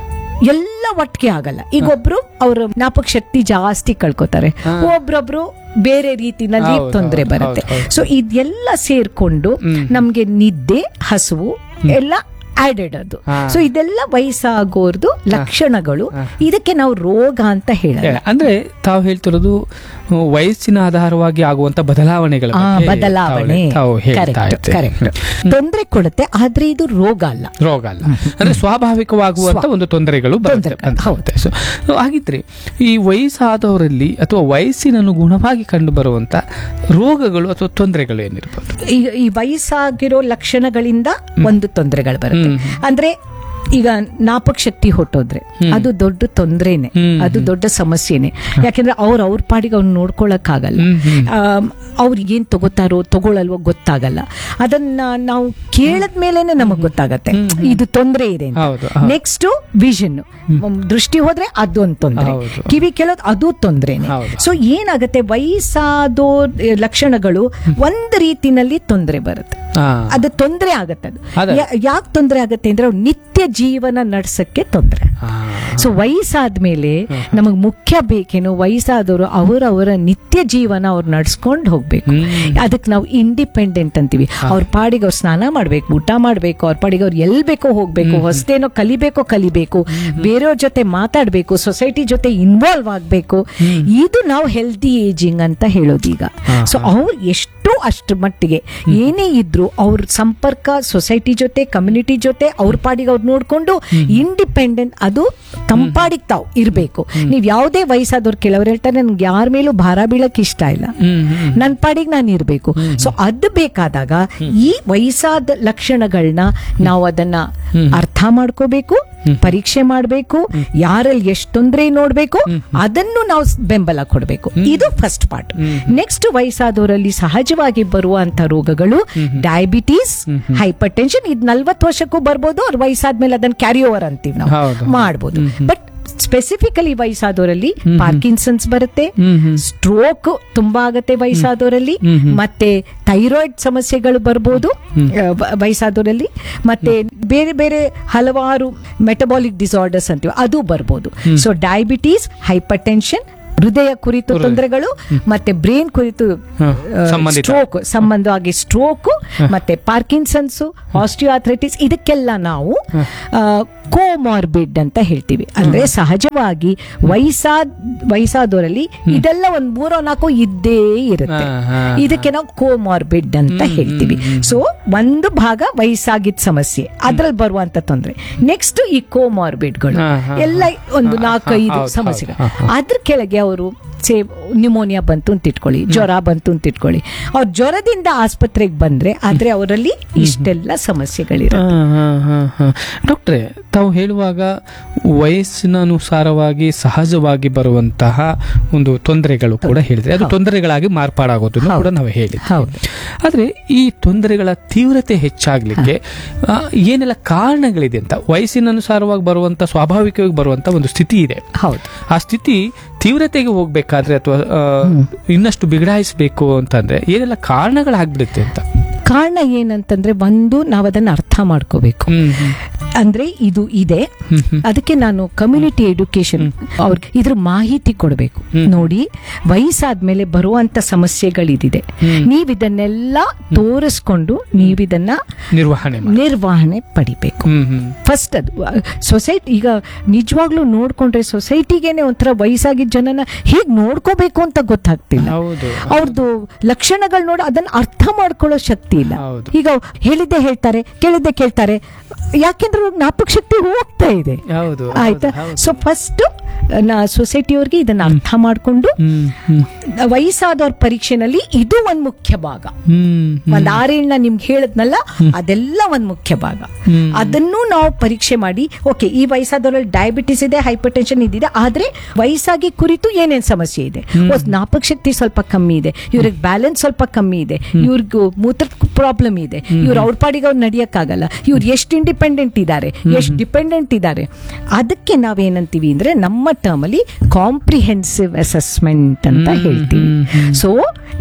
ಎಲ್ಲ ಒಟ್ಟಿಗೆ ಆಗಲ್ಲ ಈಗ ಒಬ್ರು ಅವ್ರ ಜ್ಞಾಪಕ ಶಕ್ತಿ ಜಾಸ್ತಿ ಕಳ್ಕೊತಾರೆ ಒಬ್ರೊಬ್ರು ಬೇರೆ ರೀತಿನಲ್ಲಿ ಹೌದು, ತೊಂದರೆ ಹೌದು, ಬರುತ್ತೆ ಹೌದು, ಸೊ ಇದೆಲ್ಲ ಸೇರ್ಕೊಂಡು ನಮ್ಗೆ ನಿದ್ದೆ ಹಸುವು ಎಲ್ಲ ಆಡೆಡ್ ಅದು ಹಾ. ಸೊ ಇದೆಲ್ಲ ವಯಸ್ಸಾಗೋರ್ದು ಲಕ್ಷಣಗಳು ಇದಕ್ಕೆ ನಾವು ರೋಗ ಅಂತ ಹೇಳಲ್ಲ ಹೇಳ- ಅಂದ್ರೆ ತಾವು ಹೇಳ್ತಿರೋದು ಹ್ಮ್, ವಯಸ್ಸಿನ ಆಧಾರವಾಗಿ ಆಗುವಂತ ಬದಲಾವಣೆಗಳ ಆ, ಬಗ್ಗೆ ಬದಲಾವಣೆ ತಾವು- ತಾವು ಹೇಳ್ತಾ ಕರೆಕ್ಟ್ ಇದ್ದೀರಿ. ಕರೆಕ್ಟ್ ತೊಂದರೆ ಕೊಡುತ್ತೆ ಆದ್ರೆ ಇದು ರೋಗ ಅಲ್ಲ ರೋಗ ಅಲ್ಲ ಅಂದ್ರೆ ಸ್ವಾಭಾವಿಕವಾಗುವಂತ ಒಂದು ತೊಂದರೆಗಳು ಬರುತ್ತೆ ತೊಂದರೆ, ಅಂತ ಹೌದು. ಬರುತ್ತೆ. ಸೊ, ಸೊ ಹಾಗಿದ್ರೆ ಈ ವಯಸ್ಸಾದವರಲ್ಲಿ ಅಥವಾ ವಯಸ್ಸಿನ ಅನುಗುಣವಾಗಿ ಕಂಡು ಬರುವಂತ ರೋಗಗಳು ಅಥವಾ ತೊಂದರೆಗಳು ಏನಿರ್ಬೋದು ಈ ಈ ವಯಸ್ಸಾಗಿರೋ ಲಕ್ಷಣಗಳಿಂದ ಒಂದು ತೊಂದರೆಗಳು ಬರುತ್ತೆ ಅಂದ್ರೆ ಈಗ ಜ್ಞಾಪಕ ಶಕ್ತಿ ಹೊಟ್ಟೋದ್ರೆ ಅದು ದೊಡ್ಡ ತೊಂದ್ರೆನೆ ಅದು ದೊಡ್ಡ ಸಮಸ್ಯೆನೆ ಯಾಕೆಂದ್ರೆ ಅವ್ರ ಅವ್ರ ಪಾಡಿಗೆ ಅವ್ರು ನೋಡ್ಕೊಳಕ್ ಆಗಲ್ಲ ಅವ್ರು ಏನ್ ತಗೋತಾರೋ ತಗೊಳಲ್ವೋ ಗೊತ್ತಾಗಲ್ಲ ಅದನ್ನ ನಾವು ಕೇಳದ ಮೇಲೆನೆ ನಮಗ್ ಗೊತ್ತಾಗತ್ತೆ ಇದು ತೊಂದರೆ ಇದೆ ಅಂತ ಹೌದು, ಹೌದು. ನೆಕ್ಸ್ಟ್ ವಿಷನ್ ದೃಷ್ಟಿ ಹೋದ್ರೆ ಅದೊಂದು ತೊಂದರೆ ಹೌದು. ಕಿವಿ ಕೇಳೋದು ಅದು ತೊಂದರೆನೆ ಹೌದು. ಸೊ ಏನಾಗತ್ತೆ ವಯಸ್ಸಾದೋ ಲಕ್ಷಣಗಳು ಒಂದು ರೀತಿನಲ್ಲಿ ತೊಂದರೆ ಬರುತ್ತೆ ಆ, ಅದು ತೊಂದರೆ ಆಗತ್ತೆ ಅದು ಅದೇ. ಯಾಕೆ ತೊಂದರೆ ಆಗತ್ತೆ ಅಂದ್ರೆ ಅವ್ರು ನಿತ್ಯ ಜೀವನ ನಡ್ಸಕ್ಕೆ ತೊಂದರೆ ಆ, ಸೊ ವಯಸ್ಸಾದ್ಮೇಲೆ ನಮಗ್ ಮುಖ್ಯ ಬೇಕೇನು ವಯಸ್ಸಾದವರು ಅವರವರ ನಿತ್ಯ ಜೀವನ ಅವ್ರು ನಡ್ಸ್ಕೊಂಡು ಹೋಗ್ಬೇಕು ಅದಕ್ಕೆ ನಾವು ಇಂಡಿಪೆಂಡೆಂಟ್ ಅಂತೀವಿ ಅವ್ರ ಪಾಡಿಗೆ ಅವ್ರು ಸ್ನಾನ ಮಾಡ್ಬೇಕು ಊಟ ಮಾಡ್ಬೇಕು ಅವ್ರ ಪಾಡಿಗೆ ಅವ್ರು ಎಲ್ ಬೇಕೋ ಹೋಗ್ಬೇಕು ಹೊಸದೇನೋ ಕಲಿಬೇಕೋ ಕಲಿಬೇಕು ಬೇರೆಯವ್ರ ಜೊತೆ ಮಾತಾಡ್ಬೇಕು ಸೊಸೈಟಿ ಜೊತೆ ಇನ್ವಾಲ್ವ್ ಆಗ್ಬೇಕು ಇದು ನಾವು ಹೆಲ್ದಿ ಏಜಿಂಗ್ ಅಂತ ಹೇಳೋದೀಗ ಸೊ ಅವ್ರು ಎಷ್ಟು ಅಷ್ಟ್ರ ಮಟ್ಟಿಗೆ ಏನೇ ಇದ್ರು ಅವ್ರ ಸಂಪರ್ಕ ಸೊಸೈಟಿ ಜೊತೆ ಕಮ್ಯುನಿಟಿ ಜೊತೆ ಅವ್ರ ಪಾಡಿಗೆ ಅವ್ರು ನೋಡ್ಕೊಂಡು ಇಂಡಿಪೆಂಡೆಂಟ್ ಅದು ತಂಪಾಡಿಗೆ ತಾವು ಇರಬೇಕು ನೀವ್ ಯಾವುದೇ ವಯಸ್ಸಾದವ್ರು ಕೆಲವ್ರು ಹೇಳ್ತಾರೆ ನನ್ಗೆ ಯಾರ ಮೇಲೂ ಭಾರ ಬೀಳಕ್ ಇಷ್ಟ ಇಲ್ಲ ಹ್ಮ್, ಹ್ಮ್. ನನ್ನ ಪಾಡಿಗೆ ನಾನು ಇರಬೇಕು ಸೊ ಅದು ಬೇಕಾದಾಗ ಈ ವಯಸ್ಸಾದ ಲಕ್ಷಣಗಳನ್ನ ನಾವು ಅದನ್ನ ಅರ್ಥ ಮಾಡ್ಕೋಬೇಕು ಪರೀಕ್ಷೆ ಮಾಡಬೇಕು ಯಾರಲ್ಲಿ ಎಷ್ಟು ತೊಂದರೆ ನೋಡ್ಬೇಕು ಅದನ್ನು ನಾವು ಸ್- ಬೆಂಬಲ ಕೊಡಬೇಕು ಇದು ಫಸ್ಟ್ ಪಾರ್ಟ್ ನೆಕ್ಸ್ಟ್ ವಯಸ್ಸಾದವರಲ್ಲಿ ಸಹಜವಾಗಿ ಬರುವಂತ ರೋಗಗಳು ಡಯಾಬಿಟೀಸ್ ಹೈಪರ್ ಟೆನ್ಷನ್ ಇದು ನಲ್ವತ್ತು ವರ್ಷಕ್ಕೂ ಬರ್ಬೋದು ಅವ್ರ ವಯಸ್ಸಾದ್ಮೇಲೆ ಅದನ್ನ ಕ್ಯಾರಿ ಓವರ್ ಅಂತೀವಿ ಹೌದು. ನಾವು ಮಾಡ್ಬೋದು ಬಟ್ ಸ್ಪೆಸಿಫಿಕಲಿ ವಯಸ್ಸಾದವರಲ್ಲಿ ಪಾರ್ಕಿನ್ಸನ್ಸ್ ಬರುತ್ತೆ ಹ್ಮ್ ಹ್ಮ್ ಸ್ಟ್ರೋಕ್ ತುಂಬಾ ಆಗತ್ತೆ ವಯಸ್ಸಾದವರಲ್ಲಿ ಮತ್ತೆ ಥೈರಾಯ್ಡ್ ಸಮಸ್ಯೆಗಳು ಬರ್ಬೋದು ಆ, ವ- ವಯಸ್ಸಾದವರಲ್ಲಿ ಮತ್ತೆ ಬೇರೆ ಬೇರೆ ಹಲವಾರು ಮೆಟಬಾಲಿಕ್ ಡಿಸಾರ್ಡರ್ಸ್ ಅಂತೀವಿ ಅದು ಬರ್ಬೋದು ಸೊ ಡಯಾಬಿಟೀಸ್ ಹೈಪರ್ ಟೆನ್ಷನ್ ಹೃದಯ ಕುರಿತು ತೊಂದರೆಗಳು ಮತ್ತೆ ಬ್ರೈನ್ ಕುರಿತು ಹ, ಸಂಬಂಧಿತ. ಸ್ಟ್ರೋಕ್ ಸಂಬಂಧವಾಗಿ ಸ್ಟ್ರೋಕ್ ಮತ್ತೆ ಪಾರ್ಕಿನ್ಸನ್ಸ್ ಆಸ್ಟಿಯೋಆಥ್ರೈಟಿಸ್ ಇದಕ್ಕೆಲ್ಲ ನಾವು ಕೋಮಾರ್ಬಿಡ್ ಅಂತ ಹೇಳ್ತೀವಿ ಅಂದ್ರೆ ಸಹಜವಾಗಿ ವಯಸ್ಸಾದ ವಯಸ್ಸಾದವರಲ್ಲಿ ಇದೆಲ್ಲ ಒಂದ್ ಮೂರೋ ನಾಲ್ಕು ಇದ್ದೇ ಇರುತ್ತೆ ಹಾ, ಹಾ, ಇದಕ್ಕೆ ನಾವು ಕೋಮಾರ್ಬಿಡ್ ಅಂತ ಹೇಳ್ತೀವಿ ಸೊ ಒಂದು ಭಾಗ ವಯಸ್ಸಾಗಿದ್ದ ಸಮಸ್ಯೆ ಅದ್ರಲ್ಲಿ ಬರುವಂತ ತೊಂದರೆ ನೆಕ್ಸ್ಟ್ ಈ ಕೋಮಾರ್ಬಿಡ್ಗಳು ಹಾ, ಹಾ, ಎಲ್ಲ ಒಂದು ಹಾ, ನಾಲ್ಕೈದು ಹೌದು, ಸಮಸ್ಯೆಗಳು ಹೌದು, ಅದ್ರ ಕೆಳಗೆ ಅವರು ಸೇ ನ್ಯೂಮೋನಿಯಾ ಬಂತು ಅಂತ ಇಟ್ಕೊಳ್ಳಿ ಜ್ವರ ಬಂತು ಅಂತ ಇಟ್ಕೊಳ್ಳಿ ಅವ್ರ ಜ್ವರದಿಂದ ಆಸ್ಪತ್ರೆಗೆ ಬಂದ್ರೆ ಆದ್ರೆ ಅವರಲ್ಲಿ ಇಷ್ಟೆಲ್ಲ ಸಮಸ್ಯೆಗಳಿರುತ್ತೆ ಡಾಕ್ಟ್ರೆ ತಾವು ಹೇಳುವಾಗ ವಯಸ್ಸಿನನುಸಾರವಾಗಿ ಸಹಜವಾಗಿ ಬರುವಂತಹ ಒಂದು ತೊಂದರೆಗಳು ಕೂಡ ಹೇಳಿದ್ರೆ ಅದು ತೊಂದರೆಗಳಾಗಿ ಮಾರ್ಪಾಡಾಗೋದನ್ನು ಕೂಡ ನಾವು ಹೇಳಿದ್ವಿ ಹೌದು. ಆದ್ರೆ ಈ ತೊಂದರೆಗಳ ತೀವ್ರತೆ ಹೆಚ್ಚಾಗ್ಲಿಕ್ಕೆ ಆ, ಏನೆಲ್ಲ ಕಾರಣಗಳಿದೆ ಅಂತ ವಯಸ್ಸಿನನುಸಾರವಾಗಿ ಬರುವಂತ ಸ್ವಾಭಾವಿಕವಾಗಿ ಬರುವಂತ ಒಂದು ಸ್ಥಿತಿ ಇದೆ ಹೌದು ಆ ಸ್ಥಿತಿ ತೀವ್ರತೆಗೆ ಹೋಗ್ಬೇಕಾದ್ರೆ ಅಥವಾ ಆ, ಇನ್ನಷ್ಟು ಬಿಗಡಾಯಿಸಬೇಕು ಅಂತಂದ್ರೆ ಏನೆಲ್ಲ ಕಾರಣಗಳಾಗ್ಬಿಡುತ್ತೆ ಅಂತ ಕಾರಣ ಏನಂತಂದ್ರೆ ಒಂದು ನಾವು ಅದನ್ನ ಅರ್ಥ ಮಾಡ್ಕೋಬೇಕು ಹ್ಮ್ ಹ್ಮ್. ಅಂದ್ರೆ ಇದು ಇದೆ ಅದಕ್ಕೆ ನಾನು ಕಮ್ಯುನಿಟಿ ಎಡ್ಯುಕೇಶನ್ ಅವ್ರಿಗೆ ಇದ್ರ ಮಾಹಿತಿ ಕೊಡಬೇಕು ನೋಡಿ ವಯಸ್ಸಾದ್ಮೇಲೆ ಬರುವಂತ ಸಮಸ್ಯೆಗಳಿದೆ ನೀವಿದನ್ನೆಲ್ಲ ತೋರಿಸ್ಕೊಂಡು ನೀವಿದನ್ನ ನಿರ್ವಹಣೆ ಮಾಡಿ. ನಿರ್ವಹಣೆ ಪಡಿಬೇಕು ಹ್ಮ್ ಹ್ಮ್ ಫಸ್ಟ್ ಅದು ಸೊಸೈಟಿ ಈಗ ನಿಜವಾಗ್ಲೂ ನೋಡ್ಕೊಂಡ್ರೆ ಸೊಸೈಟಿಗೇನೆ ಒಂಥರ ವಯಸ್ಸಾಗಿದ್ದ ಜನನ ಹೇಗ್ ನೋಡ್ಕೋಬೇಕು ಅಂತ ಗೊತ್ತಾಗ್ತಿಲ್ಲ ಹೌದು ಅವ್ರದ್ದು ಲಕ್ಷಣಗಳು ನೋಡಿ ಅದನ್ನ ಅರ್ಥ ಮಾಡ್ಕೊಳ್ಳೋ ಶಕ್ತಿ ಇಲ್ಲ ಹೌದು. ಈಗ ಹೇಳಿದ್ದೆ ಹೇಳ್ತಾರೆ ಕೇಳಿದ್ದೆ ಕೇಳ್ತಾರೆ ಯಾಕೆಂದ್ರೆ ಅವ್ರಿಗೆ ಜ್ಞಾಪಕ ಶಕ್ತಿ ಹೋಗ್ತಾ ಇದೆ ಹೌದು ಆಯ್ತಾ ಹೌದು, ಹೌದು. ಸೊ ಫಸ್ಟ್ ನಾ ಸೊಸೈಟಿಯವ್ರಿಗೆ ಇದನ್ನ ಅರ್ಥ ಮಾಡ್ಕೊಂಡು ಹ್ಮ್ ಹ್ಮ್ ವಯಸ್ಸಾದವ್ರ ಪರೀಕ್ಷೆನಲ್ಲಿ ಇದು ಒಂದ್ ಮುಖ್ಯ ಭಾಗ ಹ್ಮ್ ಒಂದ್ ಆರೇಳ್ನ ನಿಮ್ಗೆ ಹೇಳದ್ನಲ್ಲ ಅದೆಲ್ಲ ಒಂದ್ ಮುಖ್ಯ ಭಾಗ ಹ್ಮ್. ಅದನ್ನು ನಾವು ಪರೀಕ್ಷೆ ಮಾಡಿ ಓಕೆ ಈ ವಯಸ್ಸಾದವರಲ್ಲಿ ಡಯಾಬಿಟಿಸ್ ಇದೆ ಹೈಪರ್ ಟೆನ್ಷನ್ ಇದಿದೆ ಆದ್ರೆ ವಯಸ್ಸಾಗಿ ಕುರಿತು ಏನೇನ್ ಸಮಸ್ಯೆ ಇದೆ ಒಂದ್ ಜ್ಞಾಪಕ ಶಕ್ತಿ ಸ್ವಲ್ಪ ಕಮ್ಮಿ ಇದೆ ಇವ್ರಿಗೆ ಬ್ಯಾಲೆನ್ಸ್ ಸ್ವಲ್ಪ ಕಮ್ಮಿ ಇದೆ ಇವ್ರಿಗೂ ಮೂತ್ರ ಪ್ರಾಬ್ಲಮ್ ಇದೆ ಇವ್ರು ಅವ್ರ ಪಾಡಿಗೆ ಅವ್ರು ನಡಿಯಕ್ಕಾಗಲ್ಲ ಇವ್ರು ಎಷ್ಟು ಇಂಡಿಪೆಂಡೆಂಟ್ ಇದ್ದಾರೆ ಎಷ್ಟು ಡಿಪೆಂಡೆಂಟ್ ಇದ್ದಾರೆ ಅದಕ್ಕೆ ನಾವೇನಂತೀವಿ ಅಂದ್ರೆ ನಮ್ಮ ಟರ್ಮ್ ಅಲ್ಲಿ ಕಾಂಪ್ರಿಹೆನ್ಸಿವ್ ಅಸೆಸ್ಮೆಂಟ್ ಅಂತ ಹೇಳ್ತೀವಿ ಸೊ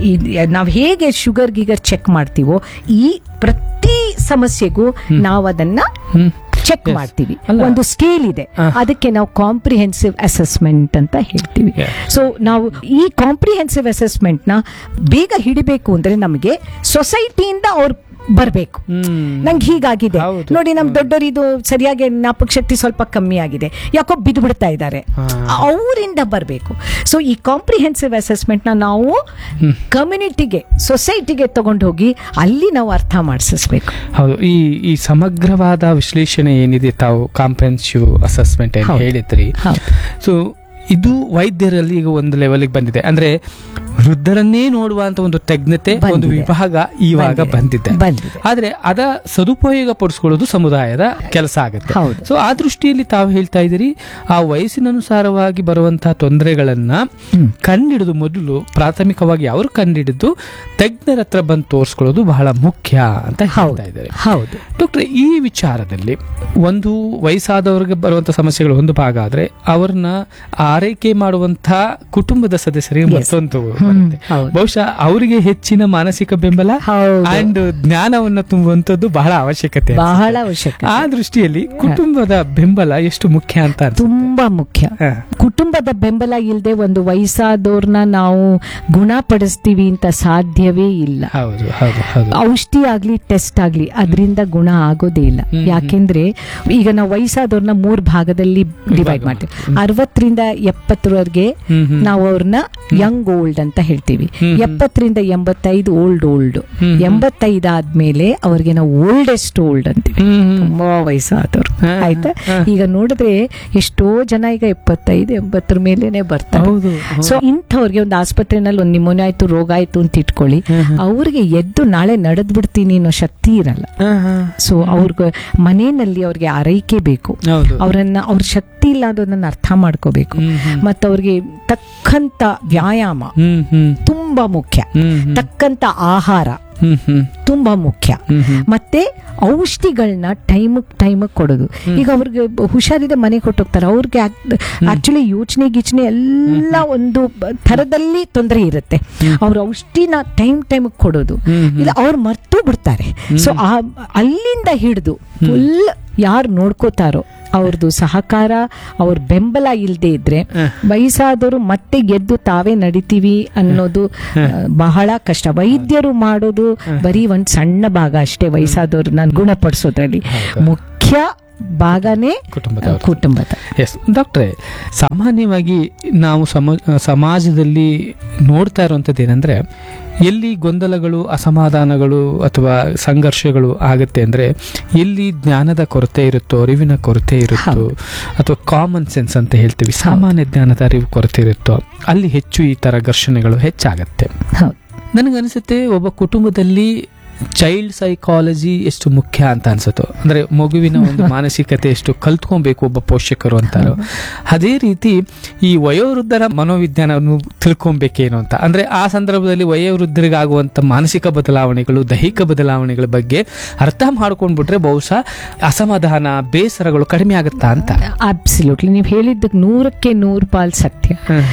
ನಾವ್ ಹೇಗೆ ಶುಗರ್ ಗಿಗರ್ ಚೆಕ್ ಮಾಡ್ತೀವೋ ಈ ಪ್ರತಿ ಸಮಸ್ಯೆಗೂ ನಾವು ಅದನ್ನ ಹ್ಮ್. Check Yes. ಮಾಡ್ತೀವಿ ಅಲ್ಲ. ಒಂದು ಸ್ಕೇಲ್ ಇದೆ ಅದಕ್ಕೆ ನಾವು ಕಾಂಪ್ರಿಹೆನ್ಸಿವ್ ಅಸೆಸ್ಮೆಂಟ್ ಅಂತ ಹೇಳ್ತೀವಿ Yes. ಸೊ ನಾವು ಈ ಕಾಂಪ್ರಿಹೆನ್ಸಿವ್ ಅಸೆಸ್ಮೆಂಟ್ ನ ಬೇಗ ಹಿಡಿಬೇಕು ಅಂದ್ರೆ ನಮಗೆ ಸೊಸೈಟಿಯಿಂದ ಅವ್ರು ಬರಬೇಕು ಹ್ಮ್ ನಂಗೆ ಹೀಗಾಗಿದೆ ಹೌದು. ನೋಡಿ ನಮ್ ದೊಡ್ಡವರು ಇದು ಸರಿಯಾಗಿ ಜ್ಞಾಪಕ ಶಕ್ತಿ ಸ್ವಲ್ಪ ಕಮ್ಮಿ ಆಗಿದೆ ಯಾಕೋ ಬಿದ್ದು ಬಿಡ್ತಾ ಇದ್ದಾರೆ ಹಾ. ಅವರಿಂದ ಬರಬೇಕು ಸೊ ಈ ಕಾಂಪ್ರಿಹೆನ್ಸಿವ್ ಅಸೆಸ್ಮೆಂಟ್ ನ ನಾವು ಕಮ್ಯುನಿಟಿಗೆ ಸೊಸೈಟಿಗೆ ತಗೊಂಡು ಹೋಗಿ ಅಲ್ಲಿ ನಾವು ಅರ್ಥ ಮಾಡಿಸ್ಬೇಕು ಹೌದು ಈ ಈ ಸಮಗ್ರವಾದ ವಿಶ್ಲೇಷಣೆ ಏನಿದೆ ತಾವು ಕಾಂಪ್ರೆನ್ಸಿವ್ ಅಸೆಸ್ಮೆಂಟ್ ಏನು ಹೌದು. ಹೇಳಿದ್ರಿ ಹೌದು. ಸೊ ಇದು ವೈದ್ಯರಲ್ಲಿ ಈಗ ಒಂದು ಲೆವೆಲ್ಗೆ ಬಂದಿದೆ ಅಂದ್ರೆ ವೃದ್ಧರನ್ನೇ ನೋಡುವಂತ ಒಂದು ತಜ್ಞತೆ ಒಂದು ಬಂದಿದೆ. ವಿಭಾಗ ಇವಾಗ ಬಂದಿದೆ. ಬಂದಿದೆ ಬಂದಿದೆ. ಆದ್ರೆ ಅದ ಸದುಪಯೋಗ ಪಡಿಸ್ಕೊಳ್ಳೋದು ಸಮುದಾಯದ ಕೆಲಸ ಆಗುತ್ತೆ ಹೌದು. ಸೊ ಆ ದೃಷ್ಟಿಯಲ್ಲಿ ತಾವು ಹೇಳ್ತಾ ಇದ್ದೀರಿ ಆ ವಯಸ್ಸಿನನುಸಾರವಾಗಿ ಬರುವಂತಹ ತೊಂದರೆಗಳನ್ನ ಕಂಡಿಡಿದು ಮೊದಲು ಪ್ರಾಥಮಿಕವಾಗಿ ಅವರು ಕಂಡಿಡಿದು ತಜ್ಞರ ಹತ್ರ ಬಂದು ತೋರಿಸ್ಕೊಳ್ಳೋದು ಬಹಳ ಮುಖ್ಯ ಅಂತ ಹೇಳ್ತಾ ಇದ್ದಾರೆ ಹೌದು ಡಾಕ್ಟರ್ ಈ ವಿಚಾರದಲ್ಲಿ ಒಂದು ವಯಸ್ಸಾದವರಿಗೆ ಬರುವಂತ ಸಮಸ್ಯೆಗಳು ಒಂದು ಭಾಗ ಆದ್ರೆ ಅವ್ರನ್ನ ಆರೈಕೆ ಮಾಡುವಂತ ಕುಟುಂಬದ ಸದಸ್ಯರಿಗೆ ಮತ್ತೊಂದು ಬರುತ್ತೆ ಹೌದು. ಬಹುಶಃ ಅವರಿಗೆ ಹೆಚ್ಚಿನ ಮಾನಸಿಕ ಬೆಂಬಲ ಹೌದು. ಅಂಡ್ ಜ್ಞಾನವನ್ನ ತುಂಬುವಂತದ್ದು ಬಹಳ ಅವಶ್ಯಕತೆ ಅನ್ಸುತ್ತೆ. ಬಹಳ ಅವಶ್ಯಕ ಆ ದೃಷ್ಟಿಯಲ್ಲಿ ಕುಟುಂಬದ ಬೆಂಬಲ ಎಷ್ಟು ಮುಖ್ಯ ಅಂತ ಅನ್ಸುತ್ತೆ. ತುಂಬಾ ಮುಖ್ಯ ಹ. ಕುಟುಂಬದ ಬೆಂಬಲ ಇಲ್ಲದೆ ಒಂದು ವಯಸ್ಸಾದವ್ರನ್ನ ನಾವು ಗುಣಪಡಿಸ್ತೀವಿ ಅಂತ ಸಾಧ್ಯವೇ ಇಲ್ಲ ಹೌದು ಹೌದು ಹೌದು ಔಷಧಿ ಆಗ್ಲಿ ಟೆಸ್ಟ್ ಆಗ್ಲಿ ಅದರಿಂದ ಗುಣ ಆಗೋದೇ ಇಲ್ಲ ಯಾಕೆಂದ್ರೆ ಈಗ ನಾವು ವಯಸ್ಸಾದವ್ರನ್ನ ಮೂರ್ ಭಾಗದಲ್ಲಿ ಡಿವೈಡ್ ಮಾಡ್ತೀವಿ ಅರವತ್ತರಿಂದ ಎಪ್ಪತ್ತರವರೆಗೆ ಹ್ಮ್, ಹ್ಮ್. ನಾವು ಅವ್ರನ್ನ ಯಂಗ್ ಓಲ್ಡ್ ಅಂತ ಹೇಳ್ತೀವಿ ಎಪ್ಪತ್ತರಿಂದ ಎಂಬತ್ತೈದು ಓಲ್ಡ್ ಓಲ್ಡ್ ಹ್ಮ್, ಹ್ಮ್. ಎಂಬತ್ತೈದಾದ್ಮೇಲೆ ಅವ್ರಿಗೆ ನಾವು ಓಲ್ಡೆಸ್ಟ್ ಓಲ್ಡ್ ಅಂತೀವಿ ಹ್ಮ್, ಹ್ಮ್. ತುಂಬಾ ವಯಸ್ಸಾದವ್ರು ಹಾ, ಆಯ್ತಾ ಹಾ. ಈಗ ನೋಡಿದ್ರೆ ಎಷ್ಟೋ ಜನ ಈಗ ಎಪ್ಪತ್ತೈದು ಎಂಬತ್ತರ ಮೇಲೇನೆ ಬರ್ತಾರೆ ಹೌದು ಸೊ ಇಂಥವ್ರಿಗೆ ಒಂದು ಆಸ್ಪತ್ರೆನಲ್ಲಿ ಒಂದು ನಿಮೋನಿಯಾ ಆಯ್ತು ರೋಗ ಆಯ್ತು ಅಂತ ಇಟ್ಕೊಳ್ಳಿ ಅವ್ರಿಗೆ ಎದ್ದು ನಾಳೆ ನಡೆದ್ ಬಿಡ್ತೀನಿ ಅನ್ನೋ ಶಕ್ತಿ ಇರಲ್ಲ ಹ, ಹ. ಸೊ ಅವ್ರಿಗೆ ಮನೆಯಲ್ಲಿ ಅವ್ರಿಗೆ ಆರೈಕೆ ಬೇಕು ಹೌದು ಅವರನ್ನ ಅವ್ರ ಶಕ್ತಿ ಇಲ್ಲ ಅನ್ನೋದನ್ನ ಅರ್ಥ ಮಾಡ್ಕೋಬೇಕು ಹ್ಮ್, ಹ್ಮ್. ಮತ್ತು ಅವ್ರಿಗೆ ತಕ್ಕಂತ ವ್ಯಾಯಾಮ ಹ್ಮ್ ಹ್ಮ್ ತುಂಬಾ ಮುಖ್ಯ ಹ್ಮ್ ಹ್ಮ್. ತಕ್ಕಂತ ಆಹಾರ ಹ್ಮ್ ಹ್ಮ್ ತುಂಬಾ ಮುಖ್ಯ ಹ್ಮ್ ಹ್ಮ್ ಮತ್ತೆ ಔಷಧಿಗಳನ್ನ ಟೈಮ್ ಟೈಮ್ ಕೊಡೋದು ಈಗ ಅವ್ರಿಗೆ ಹುಷಾರಿದೆ ಮನೆ ಕೊಟ್ಟೋಗ್ತಾರೆ ಅವ್ರಿಗೆ ಆಕ್ಚುಲಿ ಯೋಚನೆ ಗೀಚನೆ ಎಲ್ಲ ಒಂದು ಬ- ಥರದಲ್ಲಿ ತೊಂದರೆ ಇರುತ್ತೆ ಅವ್ರ ಔಷಧಿನ ಟೈಮ್ ಟೈಮ್ ಕೊಡೋದು ಇಲ್ಲ ಅವ್ರು ಮರ್ತು ಬಿಡ್ತಾರೆ ಸೊ ಆ ಅಲ್ಲಿಂದ ಹಿಡಿದು ಫುಲ್ ಯಾರು ನೋಡ್ಕೋತಾರೋ ಅವ್ರದ್ದು ಸಹಕಾರ ಅವ್ರ ಬೆಂಬಲ ಇಲ್ಲದೆ ಇದ್ರೆ ವಯಸ್ಸಾದವರು ಮತ್ತೆ ಗೆದ್ದು ತಾವೇ ನಡಿತೀವಿ ಅನ್ನೋದು ಆ, ಬಹಳ ಕಷ್ಟ ವೈದ್ಯರು ಮಾಡೋದು ಬರೀ ಒಂದ್ ಸಣ್ಣ ಭಾಗ ಅಷ್ಟೇ ವಯಸ್ಸಾದವ್ರನ್ನ ಗುಣಪಡಿಸೋದ್ರಲ್ಲಿ ಮುಖ್ಯ ಭಾಗನೇ ಕುಟುಂಬದವರು. ಕುಟುಂಬದ ಎಸ್ ಡಾಕ್ಟ್ರೆ ಸಾಮಾನ್ಯವಾಗಿ ನಾವು ಸಮ ಸಮಾಜದಲ್ಲಿ ನೋಡ್ತಾ ಇರುವಂಥದ್ದು ಏನಂದ್ರೆ ಎಲ್ಲಿ ಗೊಂದಲಗಳು ಅಸಮಾಧಾನಗಳು ಅಥವಾ ಸಂಘರ್ಷಗಳು ಆಗುತ್ತೆ ಅಂದ್ರೆ ಎಲ್ಲಿ ಜ್ಞಾನದ ಕೊರತೆ ಇರುತ್ತೋ ಅರಿವಿನ ಕೊರತೆ ಇರುತ್ತೋ ಅಥವಾ ಕಾಮನ್ ಸೆನ್ಸ್ ಅಂತ ಹೇಳ್ತೀವಿ ಸಾಮಾನ್ಯ ಜ್ಞಾನದ ಅರಿವು ಕೊರತೆ ಇರುತ್ತೋ ಅಲ್ಲಿ ಹೆಚ್ಚು ಈ ತರ ಘರ್ಷಣೆಗಳು ಹೆಚ್ಚಾಗತ್ತೆ ಹೌದು ನನಗನ್ಸುತ್ತೆ ಒಬ್ಬ ಕುಟುಂಬದಲ್ಲಿ ಚೈಲ್ಡ್ ಸೈಕಾಲಜಿ ಎಷ್ಟು ಮುಖ್ಯ ಅಂತ ಅನ್ಸುತ್ತೋ ಅಂದ್ರೆ ಮಗುವಿನ ಒಂದು ಮಾನಸಿಕತೆ ಎಷ್ಟು ಕಲ್ತ್ಕೊಬೇಕು ಒಬ್ಬ ಪೋಷಕರು ಅಂತಾರೋ ಅದೇ ರೀತಿ ಈ ವಯೋವೃದ್ಧರ ಮನೋವಿಜ್ಞಾನವನ್ನು ತಿಳ್ಕೊಬೇಕೇನು ಅಂತ ಅಂದ್ರೆ ಆ ಸಂದರ್ಭದಲ್ಲಿ ವಯೋವೃದ್ಧರಿಗಾಗುವಂತ ಮಾನಸಿಕ ಬದಲಾವಣೆಗಳು ದೈಹಿಕ ಬದಲಾವಣೆಗಳ ಬಗ್ಗೆ ಅರ್ಥ ಮಾಡ್ಕೊಂಡ್ಬಿಟ್ರೆ ಬಹುಶಃ ಅಸಮಾಧಾನ ಬೇಸರಗಳು ಕಡಿಮೆ ಆಗುತ್ತಾ ಅಂತ ಅಬ್ಸಲ್ಯೂಟ್ಲಿ ನೀವು ಹೇಳಿದ್ದಕ್ಕೆ ನೂರಕ್ಕೆ ನೂರು ಪಾಲ್ ಸತ್ಯ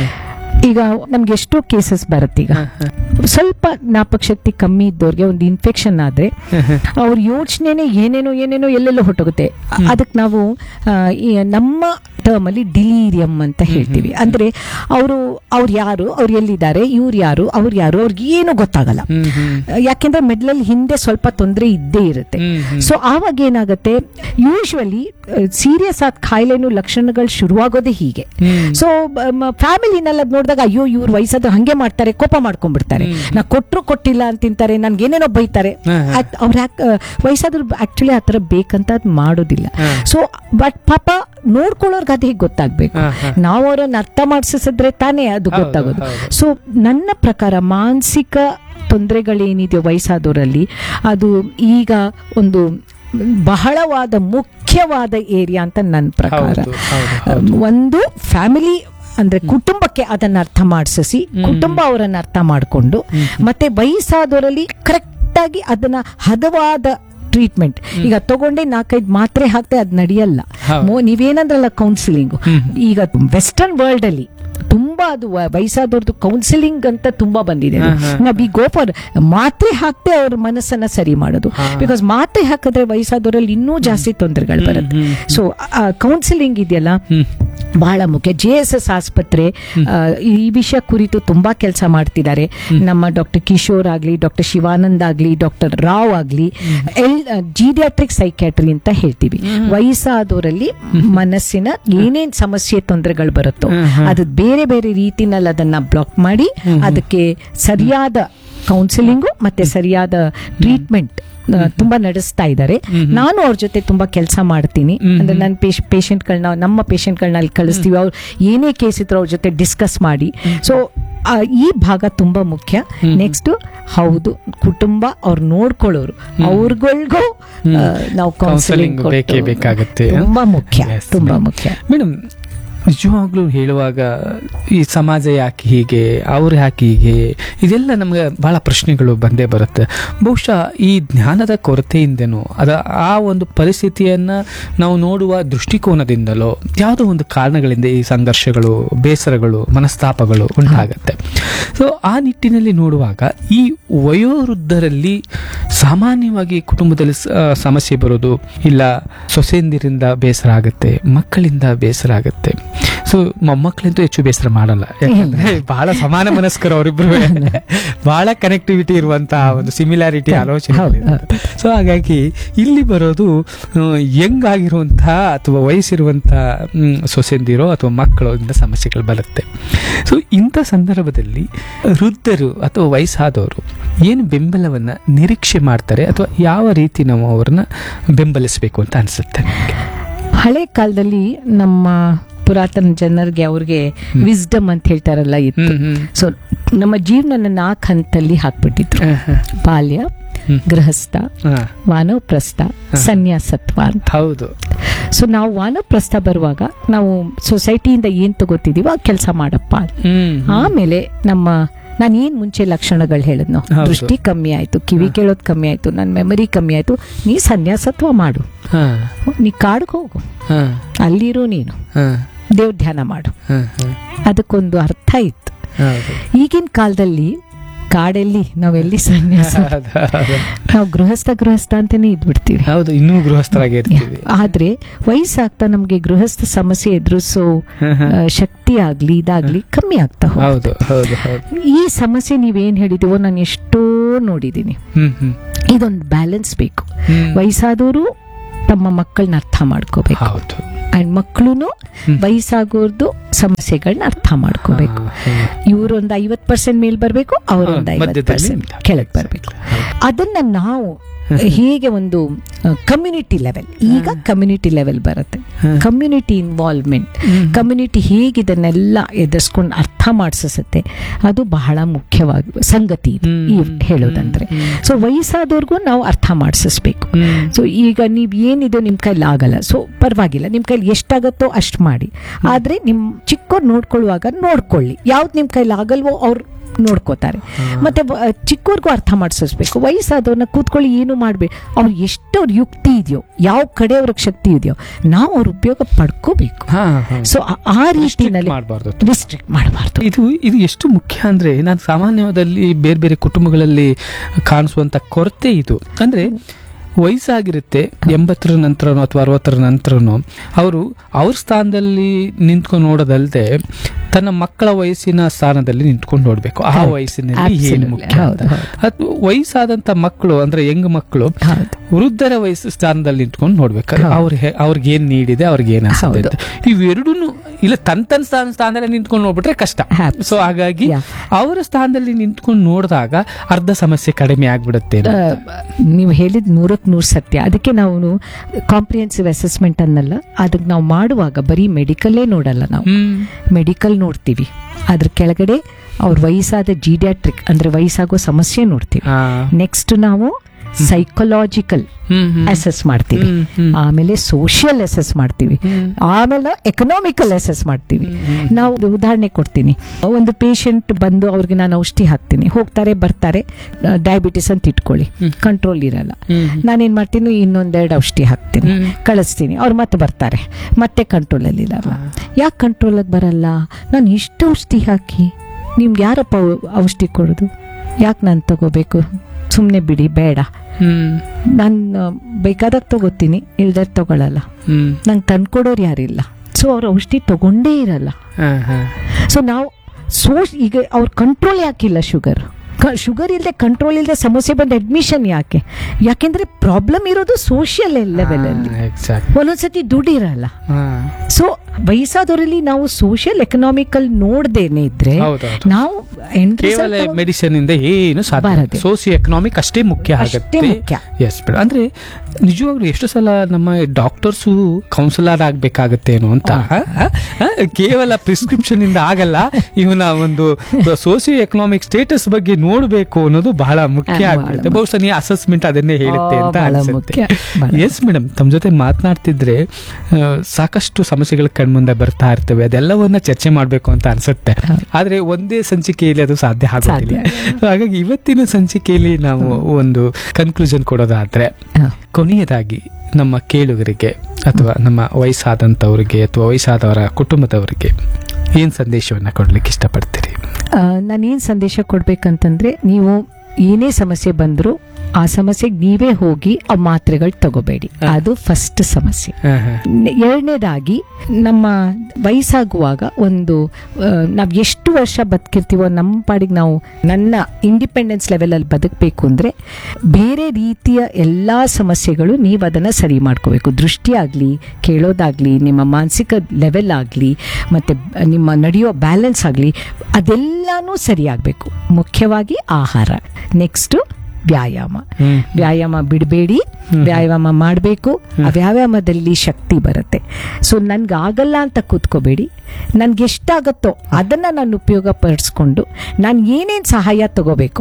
ಈಗ ನಮ್ಗೆ ಎಷ್ಟೋ ಕೇಸಸ್ ಬರುತ್ತೆ ಈಗ ಸ್ವಲ್ಪ ಜ್ಞಾಪಕ ಶಕ್ತಿ ಕಮ್ಮಿ ಇದ್ದವ್ರಿಗೆ ಒಂದು ಇನ್ಫೆಕ್ಷನ್ ಆದ್ರೆ ಅವ್ರ ಯೋಚನೆನೆ ಏನೇನೋ ಏನೇನೋ ಎಲ್ಲೆಲ್ಲೋ ಹೊಟ್ಟೋಗುತ್ತೆ ಅದಕ್ಕೆ ನಾವು ಆ, ಈ ನಮ್ಮ ಟರ್ಮ್ ಅಲ್ಲಿ ಡಿಲೀರಿಯಂ ಅಂತ ಹೇಳ್ತೀವಿ ಅಂದ್ರೆ ಅವರು ಅವ್ರು ಯಾರು ಅವ್ರು ಎಲ್ಲಿದ್ದಾರೆ ಇವ್ರು ಯಾರು ಅವ್ರು ಯಾರು ಅವ್ರಿಗೆ ಏನು ಗೊತ್ತಾಗಲ್ಲ ಹ್ಮ್ ಹ್ಮ್ ಯಾಕೆಂದ್ರೆ ಮೆಡ್ಲಲ್ಲಿ ಹಿಂದೆ ಸ್ವಲ್ಪ ತೊಂದರೆ ಇದ್ದೇ ಇರುತ್ತೆ ಹ್ಮ್ ಹ್ಮ್. ಸೊ ಆವಾಗ ಏನಾಗುತ್ತೆ ಯೂಶ್ವಲಿ ಸೀರಿಯಸ್ ಆದ ಕಾಯಿಲೆನು ಲಕ್ಷಣಗಳು ಶುರುವಾಗೋದೇ ಹೀಗೆ ಹ್ಮ್. ಸೊ ಫ್ಯಾಮಿಲಿನೆಲ್ಲ ನೋಡಿದಾಗ ಅಯ್ಯೋ ಇವ್ರು ವಯಸ್ಸಾದ್ರು ಹಂಗೆ ಮಾಡ್ತಾರೆ ಕೋಪ ಮಾಡ್ಕೊಂಡ್ಬಿಡ್ತಾರೆ ನಾ ಕೊಟ್ರು ಕೊಟ್ಟಿಲ್ಲ ಅಂತ ತಿಂತಾರೆ ನನ್ಗೆ ಏನೇನೋ ಬೈತಾರೆ ಹಾ, ಹಾ. ಅವ್ರ ವಯಸ್ಸಾದ್ರು ಆಕ್ಚುಲಿ ಆತರ ಬೇಕಂತ ಅದ್ ಮಾಡೋದಿಲ್ಲ ಹಾ. ಸೊ ಬಟ್ ಪಾಪ ನೋಡ್ಕೊಳ್ಳೋರ್ಗೆ ಅದು ಹೇಗೆ ಗೊತ್ತಾಗ್ಬೇಕು ಹಾ, ಹಾ. ನಾವು ಅವ್ರನ್ನ ಅರ್ಥ ಮಾಡಿಸಿದ್ರೆ ತಾನೇ ಅದು ಹೌದು, ಗೊತ್ತಾಗೋದು ಹೌದು. ಸೊ ನನ್ನ ಪ್ರಕಾರ ಮಾನಸಿಕ ತೊಂದರೆಗಳೇನಿದೆಯೋ ವಯಸ್ಸಾದವರಲ್ಲಿ ಅದು ಈಗ ಒಂದು ಬಹಳವಾದ ಮುಖ್ಯವಾದ ಏರಿಯಾ ಅಂತ ನನ್ನ ಪ್ರಕಾರ ಹೌದು, ಹೌದು, ಒಂದು ಫ್ಯಾಮಿಲಿ ಅಂದ್ರೆ ಕುಟುಂಬಕ್ಕೆ ಅದನ್ನ ಅರ್ಥ ಮಾಡಿಸಿ ಕುಟುಂಬ ಅವರನ್ನ ಅರ್ಥ ಮಾಡಿಕೊಂಡು ಮತ್ತೆ ವಯಸ್ಸಾದವರಲ್ಲಿ ಕರೆಕ್ಟ್ ಆಗಿ ಅದನ್ನ ಹದವಾದ ಟ್ರೀಟ್ಮೆಂಟ್ ಈಗ ತಗೊಂಡೆ ನಾಲ್ಕೈದು ಮಾತ್ರೆ ಹಾಕ್ತೆ ಅದ್ ನಡೆಯಲ್ಲ ಹೌದು. ಮೋ- ನೀವೇನಂದ್ರಲ್ಲ ಕೌನ್ಸಿಲಿಂಗ್ ಈಗ ವೆಸ್ಟರ್ನ್ ವರ್ಲ್ಡ್ ಅಲ್ಲಿ ತುಂಬಾ ಅದು ವ- ವಯಸ್ಸಾದವ್ರದ್ದು ಕೌನ್ಸಿಲಿಂಗ್ ಅಂತ ತುಂಬಾ ಬಂದಿದೆ ಹಾ, ಹಾ. ನಾವು ಈ ಗೋಪರ್ ಮಾತ್ರೆ ಹಾಕ್ತೆ ಅವ್ರ ಮನಸ್ಸನ್ನ ಸರಿ ಮಾಡೋದು ಬಿಕಾಸ್ ಮಾತ್ರೆ ಹಾಕಿದ್ರೆ ವಯಸ್ಸಾದವರಲ್ಲಿ ಇನ್ನೂ ಜಾಸ್ತಿ ತೊಂದರೆಗಳು ಬರುತ್ತೆ ಸೊ ಕೌನ್ಸಿಲಿಂಗ್ ಇದೆಯಲ್ಲ ಹ್ಮ್. ಬಹಳ ಮುಖ್ಯ ಜೆ ಎಸ್ ಎಸ್ ಆಸ್ಪತ್ರೆ ಆ, ಈ ವಿಷಯ ಕುರಿತು ತುಂಬಾ ಕೆಲಸ ಮಾಡ್ತಿದ್ದಾರೆ ನಮ್ಮ ಡಾಕ್ಟರ್ ಕಿಶೋರ್ ಆಗ್ಲಿ ಡಾಕ್ಟರ್ ಶಿವಾನಂದ್ ಆಗ್ಲಿ ಡಾಕ್ಟರ್ ರಾವ್ ಆಗ್ಲಿ ಎಲ್ ಜೀಡಿಯಾಟ್ರಿಕ್ ಸೈಕ್ಯಾಟ್ರಿ ಅಂತ ಹೇಳ್ತೀವಿ ವಯಸ್ಸಾದವರಲ್ಲಿ ಮನಸ್ಸಿನ ಏನೇನ್ ಸಮಸ್ಯೆ ತೊಂದರೆಗಳು ಬರುತ್ತೋ ಅದು ಬೇರೆ ಬೇರೆ ರೀತಿನಲ್ಲಿ ಅದನ್ನ ಬ್ಲಾಕ್ ಮಾಡಿ ಅದಕ್ಕೆ ಸರಿಯಾದ ಕೌನ್ಸಿಲಿಂಗು ಮತ್ತೆ ಸರಿಯಾದ ಟ್ರೀಟ್ಮೆಂಟ್ ತುಂಬಾ ನಡೆಸ್ತಾ ಇದ್ದಾರೆ ನಾನು ಅವ್ರ ಜೊತೆ ತುಂಬಾ ಕೆಲಸ ಮಾಡ್ತೀನಿ ಅಂದ್ರೆ ನನ್ನ ಪೇಷಂಟ್ಗಳನ್ನ ನಮ್ಮ ಪೇಷಂಟ್ಗಳನ್ನ ಅಲ್ಲಿ ಕಳಿಸ್ತೀವಿ ಅವ್ರು ಏನೇ ಕೇಸ್ ಇದ್ರು ಅವ್ರ ಜೊತೆ ಡಿಸ್ಕಸ್ ಮಾಡಿ ಸೊ ಈ ಭಾಗ ತುಂಬಾ ಮುಖ್ಯ ನೆಕ್ಸ್ಟ್ ಹೌದು ಕುಟುಂಬ ಅವ್ರು ನೋಡ್ಕೊಳ್ಳೋರು ಅವ್ರಗಳಿಗೂ ನಾವು Counseling ಕೌನ್ಸಿಲಿಂಗ್ ಬೇಕೇ ಬೇಕಾಗುತ್ತೆ. ತುಂಬಾ ಮುಖ್ಯ Yes, ತುಂಬಾ madam. ಮುಖ್ಯ ಮೇಡಮ್ ನಿಜವಾಗ್ಲೂ ಹೇಳುವಾಗ ಈ ಸಮಾಜ ಯಾಕೆ ಹೀಗೆ ಅವ್ರು ಯಾಕೆ ಹೀಗೆ ಇದೆಲ್ಲ ನಮ್ಗೆ ಬಹಳ ಪ್ರಶ್ನೆಗಳು ಬಂದೇ ಬರುತ್ತೆ ಬಹುಶಃ ಈ ಜ್ಞಾನದ ಕೊರತೆಯಿಂದನೋ ಅದ ಆ ಒಂದು ಪರಿಸ್ಥಿತಿಯನ್ನ ನಾವು ನೋಡುವ ದೃಷ್ಟಿಕೋನದಿಂದಲೋ ಯಾವುದೋ ಒಂದು ಕಾರಣಗಳಿಂದ ಈ ಸಂಘರ್ಷಗಳು ಬೇಸರಗಳು ಮನಸ್ತಾಪಗಳು ಉಂಟಾಗತ್ತೆ ಸೊ ಆ ನಿಟ್ಟಿನಲ್ಲಿ ನೋಡುವಾಗ ಈ ವಯೋವೃದ್ಧರಲ್ಲಿ ಸಾಮಾನ್ಯವಾಗಿ ಕುಟುಂಬದಲ್ಲಿ ಸ- ಆ, ಸಮಸ್ಯೆ ಬರೋದು ಇಲ್ಲ ಸೊಸೆಯಂದಿರಿಂದ ಬೇಸರ ಆಗುತ್ತೆ ಮಕ್ಕಳಿಂದ ಬೇಸರ ಆಗುತ್ತೆ ಸೊ ಮೊಮ್ಮಕ್ಕಳಂತೂ ಹೆಚ್ಚು ಬೇಸರ ಮಾಡಲ್ಲ ಯಾಕಂದ್ರೆ ಬಹಳ ಸಮಾನ ಮನಸ್ಕರು ಅವರಿಬ್ರು ಬಹಳ ಕನೆಕ್ಟಿವಿಟಿ ಇರುವಂತಹ ಒಂದು ಸಿಮಿಲಾರಿಟಿ ಆಲೋಚನೆ ಹೌದು, ಸೊ ಹಾಗಾಗಿ ಇಲ್ಲಿ ಬರೋದು ಯಂಗ್ ಆಗಿರುವಂತಹ ಅಥವಾ ವಯಸ್ಸಿರುವಂತಹ ಮ್, ಸೊಸೆಂದಿರೋ ಅಥವಾ ಮಕ್ಕಳಿಂದ ಸಮಸ್ಯೆಗಳು ಬರುತ್ತೆ ಸೊ ಇಂಥ ಸಂದರ್ಭದಲ್ಲಿ ವೃದ್ಧರು ಅಥವಾ ವಯಸ್ಸಾದವರು ಏನು ಬೆಂಬಲವನ್ನ ನಿರೀಕ್ಷೆ ಮಾಡ್ತಾರೆ ಅಥವಾ ಯಾವ ರೀತಿ ನಾವು ಅವ್ರನ್ನ ಬೆಂಬಲಿಸಬೇಕು ಅಂತ ಅನ್ಸುತ್ತೆ ನಿಮ್ಗೆ? ಹಳೆ ಕಾಲದಲ್ಲಿ ನಮ್ಮ ಪುರಾತನ ಜನರಿಗೆ ಅವ್ರಿಗೆ ವಿಸ್ಡಮ್ ಅಂತ ಹೇಳ್ತಾರಲ್ಲ ಇತ್ತು ಹ್ಮ್, ಹ್ಮ್. ಸೊ ನಮ್ಮ ಜೀವನ ನಾಲ್ಕು ಹಂತಲ್ಲಿ ಹಾಕ್ಬಿಟ್ಟಿದ್ರು ಹ, ಹ. ಬಾಲ್ಯ ಹ್ಮ್. ಗೃಹಸ್ಥ ಹ, ವಾನಪ್ರಸ್ಥ ಸನ್ಯಾಸತ್ವ ಅಂತ ಹೌದು ಸೊ ನಾವು ವಾನಪ್ರಸ್ಥ ಬರುವಾಗ ನಾವು ಸೊಸೈಟಿಯಿಂದ ಏನ್ ತಗೋತಿದೀವೋ ಆ ಕೆಲಸ ಮಾಡಪ್ಪ ಅಂತ. ಹ್ಮ್ ಆಮೇಲೆ ನಮ್ಮ ನಾನು ಏನ್ ಮುಂಚೆ ಲಕ್ಷಣಗಳು ಹೇಳಿದ್ನೋ ಹೌದು. ದೃಷ್ಟಿ ಕಮ್ಮಿ ಆಯ್ತು ಕಿವಿ ಕೇಳೋದು ಕಮ್ಮಿ ಆಯ್ತು ನನ್ನ ಮೆಮರಿ ಕಮ್ಮಿ ಆಯ್ತು ನೀ ಸನ್ಯಾಸತ್ವ ಮಾಡು ಹಾ ನೀ ಕಾಡ್ಗೆ ಹೋಗು ಹಾ ಅಲ್ಲಿರೋ ನೀನು ಹಾ ದೇವ್ರ ಧ್ಯಾನ ಮಾಡು ಹಾ ಹಾ ಅದಕ್ಕೊಂದು ಅರ್ಥ ಇತ್ತು ಹೌದು ಈಗಿನ ಕಾಲದಲ್ಲಿ ಕಾಡೆಲ್ಲಿ ನಾವೆಲ್ಲಿ ಸನ್ಯಾಸ ಹೌದು, ಹೌದು. ನಾವು ಗೃಹಸ್ಥ ಗೃಹಸ್ಥ ಅಂತಾನೆ ಇದ್ಬಿಡ್ತೀವಿ ಹೌದು ಇನ್ನೂ ಗೃಹಸ್ಥರಾಗಿ ಇರ್ತೀವಿ ಆದ್ರೆ ವಯಸ್ಸಾಗ್ತಾ ನಮ್ಗೆ ಗೃಹಸ್ಥ ಸಮಸ್ಯೆ ಎದುರಿಸೋ ಹಾ, ಹಾ. ಆ, ಶಕ್ತಿ ಆಗ್ಲಿ ಇದಾಗ್ಲಿ ಕಮ್ಮಿ ಆಗ್ತಾ ಹೋಗುತ್ತೆ. ಹೌದು ಹೌದು ಹೌದು ಈ ಸಮಸ್ಯೆ ನೀವೇನ್ ಹೇಳಿದೀವೋ ನಾನು ಎಷ್ಟೋ ನೋಡಿದ್ದೀನಿ ಹ್ಮ್ ಹ್ಮ್ ಇದೊಂದು ಬ್ಯಾಲೆನ್ಸ್ ಬೇಕು ಹ್ಮ್. ವಯಸ್ಸಾದವರು ತಮ್ಮ ಮಕ್ಕಳನ್ನ ಅರ್ಥ ಮಾಡ್ಕೋಬೇಕು ಹೌದು ಅಂಡ್ ಮಕ್ಕಳು ವಯಸ್ಸಾಗೋರ್ದು ಸಮಸ್ಯೆಗಳನ್ನ ಅರ್ಥ ಮಾಡ್ಕೋಬೇಕು ಹಾ, ಹಾ. ಇವ್ರೊಂದು ಐವತ್ ಪರ್ಸೆಂಟ್ ಮೇಲ್ ಬರ್ಬೇಕು ಅವರೊಂದು ಹಾ, ಐವತ್ ಮಧ್ಯದಲ್ಲಿ ಪರ್ಸೆಂಟ್ ಕೆಳಗೆ ಬರ್ಬೇಕು ಅದನ್ನ ನಾವು ಹೇಗೆ ಒಂದು ಕಮ್ಯುನಿಟಿ ಲೆವೆಲ್ ಈಗ ಕಮ್ಯುನಿಟಿ ಲೆವೆಲ್ ಬರುತ್ತೆ ಕಮ್ಯುನಿಟಿ ಇನ್ವಾಲ್ವ್ಮೆಂಟ್ ಕಮ್ಯುನಿಟಿ ಹೇಗೆ ಇದನ್ನೆಲ್ಲ ಎದುರಿಸ್ಕೊಂಡು ಅರ್ಥ ಮಾಡಿಸುತ್ತೆ ಅದು ಬಹಳ ಮುಖ್ಯವಾಗಿ ಸಂಗತಿ ಇದು, ಈ ಹೇಳೋದಂದ್ರೆ ಸೊ ವಯಸ್ಸಾದವ್ರಿಗೂ ನಾವು ಅರ್ಥ ಮಾಡಿಸ್ಬೇಕು ಹ್ಮ್. ಸೊ ಈಗ ನೀವು ಏನಿದೆ ನಿಮ್ಮ ಕೈಲಿ ಆಗಲ್ಲ ಸೊ ಪರವಾಗಿಲ್ಲ ನಿಮ್ಮ ಕೈಲಿ ಎಷ್ಟಾಗತ್ತೋ ಅಷ್ಟು ಮಾಡಿ ಆದ್ರೆ ನಿಮ್ಮ ಚಿಕ್ಕವ್ರು ನೋಡ್ಕೊಳ್ಳುವಾಗ ನೋಡ್ಕೊಳ್ಳಿ ಯಾವ್ದು ನಿಮ್ಮ ಕೈಲಿ ಆಗಲ್ವೋ ಅವ್ರು ನೋಡ್ಕೋತಾರೆ ಮತ್ತೆ ಬ- ಚಿಕ್ಕವ್ರಿಗೂ ಅರ್ಥ ಮಾಡಿಸ್ಬೇಕು ವಯಸ್ಸಾದವ್ರನ್ನ ಕೂತ್ಕೊಳ್ಳಿ ಏನು ಮಾಡ್ಬೇಕು ಅವ್ರು ಎಷ್ಟು ಅವ್ರ ಯುಕ್ತಿ ಇದೆಯೋ ಯಾವ ಕಡೆ ಅವ್ರಿಗೆ ಶಕ್ತಿ ಇದೆಯೋ ನಾವು ಅವ್ರ ಉಪಯೋಗ ಪಡ್ಕೋಬೇಕು ಹಾ ಹಾ ಸೊ ಆ ರೀತಿನಲ್ಲಿ ಮಾಡಬಾರ್ದು ರಿಸ್ಟ್ರಿಕ್ಟ್ ಮಾಡಬಾರ್ದು ಇದು ಇದು ಎಷ್ಟು ಮುಖ್ಯ ಅಂದ್ರೆ ನಾನು ಸಾಮಾನ್ಯವಾದಲ್ಲಿ ಬೇರೆ ಬೇರೆ ಕುಟುಂಬಗಳಲ್ಲಿ ಕಾಣಿಸುವಂತ ಕೊರತೆ ಇದು ಅಂದ್ರೆ ವಯಸ್ಸಾಗಿರುತ್ತೆ ಎಂಬತ್ತರ ನಂತರನೋ ಅಥವಾ ಅರವತ್ತರ ನಂತರನೋ ಅವರು ಅವ್ರ ಸ್ಥಾನದಲ್ಲಿ ನಿಂತ್ಕೊಂಡು ನೋಡೋದಲ್ಲದೆ ತನ್ನ ಮಕ್ಕಳ ವಯಸ್ಸಿನ ಸ್ಥಾನದಲ್ಲಿ ನಿಂತ್ಕೊಂಡು ನೋಡ್ಬೇಕು ಆ ವಯಸ್ಸಿನಲ್ಲಿ ಏನು Absolutely. ಮುಖ್ಯ ಅಂತ ಹೌದು, ಹೌದು. ಅದು ವಯಸ್ಸಾದಂತ ಮಕ್ಕಳು ಅಂದ್ರೆ ಯಂಗ್ ಮಕ್ಕಳು ಹೌದು ವೃದ್ಧರ ವಯಸ್ಸು ಸ್ಥಾನದಲ್ಲಿ ನಿಂತ್ಕೊಂಡು ನೋಡ್ಬೇಕು ಅವ್ರ ಅವ್ರಿಗೆ ಏನ್ ನೀಡಿದೆ ಅವ್ರಿಗೆ ಏನ್ ಅನ್ಸುತ್ತೆ ಹೌದು. ಅಂತ. ಇವೆರಡೂ ಇಲ್ಲ ತನ್ ತನ್ನ ಸ್ಥಾನ ಸ್ಥಾನದಲ್ಲಿ ನಿಂತ್ಕೊಂಡು ನೋಡ್ಬಿಟ್ರೆ ಕಷ್ಟ Absolutely. ಸೊ ಹಾಗಾಗಿ Yeah. ಅವರ ಸ್ಥಾನದಲ್ಲಿ ನಿಂತ್ಕೊಂಡು ನೋಡಿದಾಗ ಅರ್ಧ ಸಮಸ್ಯೆ ಕಡಿಮೆ ಆಗ್ಬಿಡುತ್ತೆ ಆ, ನೀವು ಹೇಳಿದ ನೂರಕ್ಕೆ ನೂರು ಸತ್ಯ ಅದಕ್ಕೆ ನಾವು ಕಾಂಪ್ರಿಹೆನ್ಸಿವ್ ಅಸೆಸ್ಮೆಂಟ್ ಅನ್ನಲ್ಲ ಅದಕ್ಕೆ ನಾವು ಮಾಡುವಾಗ ಬರೀ ಮೆಡಿಕಲ್ಲೇ ನೋಡಲ್ಲ ನಾವು ಹ್ಮ್ ಮೆಡಿಕಲ್ ನೋಡ್ತೀವಿ ಅದ್ರ ಕೆಳಗಡೆ ಅವ್ರ ವಯಸ್ಸಾದ ಜೀಡಿಯಾಟ್ರಿಕ್ ಅಂದ್ರೆ ವಯಸ್ಸಾಗೋ ಸಮಸ್ಯೆ ನೋಡ್ತೀವಿ ಆ, ನೆಕ್ಸ್ಟ್ ನಾವು ಸೈಕಲಾಜಿಕಲ್ ಹ್ಮ್, ಹ್ಮ್. ಅಸೆಸ್ ಮಾಡ್ತೀವಿ ಹ್ಮ್, ಹ್ಮ್. ಆಮೇಲೆ ಸೋಷಿಯಲ್ ಅಸೆಸ್ ಮಾಡ್ತೀವಿ ಹ್ಮ್. ಆಮೇಲೆ ಎಕನಾಮಿಕಲ್ ಅಸೆಸ್ ಮಾಡ್ತೀವಿ ನಾವು ಒಂದು ಉದಾಹರಣೆ ಕೊಡ್ತೀನಿ ಒಂದು ಪೇಷಂಟ್ ಬಂದು ಅವ್ರಿಗೆ ನಾನು ಔಷಧಿ ಹಾಕ್ತೀನಿ ಹೋಗ್ತಾರೆ ಬರ್ತಾರೆ ಡಯಾಬಿಟಿಸ್ ಅಂತ ಇಟ್ಕೊಳ್ಳಿ ಕಂಟ್ರೋಲ್ ಇರಲ್ಲ ಹ್ಮ್. ನಾನೇನ್ ಮಾಡ್ತೀನಿ ಇನ್ನೊಂದೆರಡು ಔಷಧಿ ಹಾಕ್ತೀನಿ ಹ್ಮ್. ಕಳಿಸ್ತೀನಿ ಅವ್ರು ಮತ್ತೆ ಬರ್ತಾರೆ ಮತ್ತೆ ಕಂಟ್ರೋಲಲ್ಲಿ ಇರಲ್ಲ ಯಾಕೆ ಕಂಟ್ರೋಲಾಗಿ ಬರಲ್ಲ ನಾನು ಇಷ್ಟು ಔಷಧಿ ಹಾಕಿ ನಿಮ್ಗೆ ಯಾರಪ್ಪ ಔ- ಔಷಧಿ ಕೊಡೋದು ಯಾಕೆ ನಾನು ತಗೋಬೇಕು ಸುಮ್ಮನೆ ಬಿಡಿ ಬೇಡ ಹ್ಮ್ ನಾನು ಬೇಕಾದಾಗ ತಗೋತೀನಿ ಇಲ್ದಾಗ ತಗೊಳಲ್ಲ ಹ್ಮ್ ನಂಗೆ ತಂದ್ಕೊಡೋರು ಯಾರಿಲ್ಲ ಸೊ ಅವ್ರ ಔಷಧಿ ತಗೊಂಡೇ ಇರಲ್ಲ ಹಾ, ಹಾ. ಸೊ ನಾವು ಸೋ ಈಗ ಅವ್ರ ಕಂಟ್ರೋಲ್ ಯಾಕಿಲ್ಲ ಶುಗರ್ ಶುಗರ್ ಇಲ್ಲದೆ ಕಂಟ್ರೋಲ್ ಇಲ್ಲದೆ ಸಮಸ್ಯೆ ಬಂದ ಅಡ್ಮಿಷನ್ ಯಾಕೆ ಯಾಕೆಂದ್ರೆ ಪ್ರಾಬ್ಲಮ್ ಇರೋದು ಸೋಷಿಯಲ್ ಲೆವೆಲ್ ಅಲ್ಲಿ ಹಾ, exact. ಒಂದೊಂದ್ಸತಿ ದುಡ್ಡು ಇರಲ್ಲ ಹಾ. ಸೊ ವಯಸ್ಸಾದವರಲ್ಲಿ ನಾವು ಸೋಷಿಯಲ್ ಎಕನಾಮಿಕಲ್ ನೋಡ್ದೇನೆ ಇದ್ರೆ ಹೌದೌದು. ನಾವು end ಕೇವಲ result ತಗೊಂಡ್- ಮೆಡಿಸಿನ್ ಇಂದ ಏನು ಸಾಧ್ಯ ಬರದೆ. ಸೋಸಿಯೋ ಎಕನಾಮಿಕ್ ಅಷ್ಟೇ ಮುಖ್ಯ ಅಷ್ಟೇ ಆಗುತ್ತೆ ಮುಖ್ಯ. ಎಸ್ ಮೇಡಮ್ ಅಂದ್ರೆ ನಿಜವಾಗ್ಲೂ ಎಷ್ಟು ಸಲ ನಮ್ಮ ಡಾಕ್ಟರ್ಸು ಕೌನ್ಸಿಲರ್ ಆಗ್ಬೇಕಾಗತ್ತೇನೋ ಅಂತ ಆ, ಆ, ಆ, ಕೇವಲ ಪ್ರಿಸ್ಕ್ರಿಪ್ಷನ್ ಇಂದ ಆಗಲ್ಲ ಇವನ ಒಂದು ಸೋಸಿಯೋ ಎಕನಾಮಿಕ್ ಸ್ಟೇಟಸ್ ಬಗ್ಗೆ ನೋಡಬೇಕು ಅನ್ನೋದು ಬಹಳ ಮುಖ್ಯ ಆ, ಬಹಳ ಆಗ್ಬಿಡುತ್ತೆ ಬಹುಶಃ ನೀ ಅಸೆಸ್ಮೆಂಟ್ ಅದನ್ನೇ ಹೇಳುತ್ತೆ ಆ, ಅಂತ ಬಹಳ ಅನ್ಸುತ್ತೆ ಮುಖ್ಯ, ಬಹಳ. ಎಸ್ ಮೇಡಮ್ ತಮ್ಮ ಜೊತೆ ಮಾತನಾಡ್ತಿದ್ರೆ ಆ, ಸಾಕಷ್ಟು ಸಮಸ್ಯೆಗಳು ಕಣ್ಮುಂದೆ ಬರ್ತಾ ಇರ್ತವೆ ಅದೆಲ್ಲವನ್ನ ಚರ್ಚೆ ಮಾಡಬೇಕು ಅಂತ ಅನ್ಸುತ್ತೆ ಆದ್ರೆ ಒಂದೇ ಸಂಚಿಕೆಯಲ್ಲಿ ಅದು ಸಾಧ್ಯ ಆಗೋದಿಲ್ಲ So ಹಾಗಾಗಿ ಇವತ್ತಿನ ಸಂಚಿಕೆಯಲ್ಲಿ ನಾವು ಒಂದು ಕನ್ಕ್ಲೂಷನ್ ಕೊಡೋದಾದ್ರೆ ಹ. ಕೊನೆಯದಾಗಿ ನಮ್ಮ ಕೇಳುಗರಿಗೆ ಅಥವಾ ನಮ್ಮ ವಯಸ್ಸಾದಂಥವ್ರಿಗೆ ಅಥವಾ ವಯಸ್ಸಾದವರ ಕುಟುಂಬದವರಿಗೆ ಏನ್ ಸಂದೇಶವನ್ನ ಕೊಡ್ಲಿಕ್ಕೆ ಇಷ್ಟಪಡ್ತೀರಿ ಆ, ನಾನೇನ್ ಸಂದೇಶ ಕೊಡ್ಬೇಕಂತಂದ್ರೆ ನೀವು ಏನೇ ಸಮಸ್ಯೆ ಬಂದ್ರು ಆ ಸಮಸ್ಯೆಗೆ ನೀವೇ ಹೋಗಿ ಆ ಮಾತ್ರೆಗಳು ತಗೋಬೇಡಿ ಅದು ಫಸ್ಟ್ ಸಮಸ್ಯೆ ಹ, ಹ. ನೆ- ಎರಡನೇದಾಗಿ ನಮ್ಮ ವಯಸ್ಸಾಗುವಾಗ ಒಂದು ಆ, ನಾವ್ ಎಷ್ಟು ವರ್ಷ ಬದುಕಿರ್ತೀವೋ ನಮ್ಮ ಪಾಡಿಗೆ ನಾವು ನನ್ನ ಇಂಡಿಪೆಂಡೆನ್ಸ್ ಲೆವೆಲಲ್ಲಿ ಬದುಕಬೇಕು ಅಂದ್ರೆ ಬೇರೆ ರೀತಿಯ ಎಲ್ಲಾ ಸಮಸ್ಯೆಗಳು ನೀವು ಅದನ್ನ ಸರಿ ಮಾಡ್ಕೋಬೇಕು ದೃಷ್ಟಿ ಆಗ್ಲಿ ಕೇಳೋದಾಗ್ಲಿ ನಿಮ್ಮ ಮಾನಸಿಕ ಲೆವೆಲ್ ಆಗಲಿ ಮತ್ತೆ ನಿಮ್ಮ ನಡೆಯೋ ಬ್ಯಾಲೆನ್ಸ್ ಆಗಲಿ ಅದೆಲ್ಲಾನು ಸರಿಯಾಗಬೇಕು ಮುಖ್ಯವಾಗಿ ಆಹಾರ ನೆಕ್ಸ್ಟು ವ್ಯಾಯಾಮ ಹ್ಮ್. ವ್ಯಾಯಾಮ ಬಿಡಬೇಡಿ ವ್ಯಾಯಾಮ ಮಾಡಬೇಕು ಆ ವ್ಯಾಯಾಮದಲ್ಲಿ ಶಕ್ತಿ ಬರುತ್ತೆ ಸೊ ನನ್ಗೆ ಆಗಲ್ಲ ಅಂತ ಕೂತ್ಕೋಬೇಡಿ ನನ್ಗೆ ಎಷ್ಟಾಗತ್ತೋ ಅದನ್ನ ನಾನು ಉಪಯೋಗ ಪಡಿಸ್ಕೊಂಡು ನಾನು ಏನೇನು ಸಹಾಯ ತಗೋಬೇಕು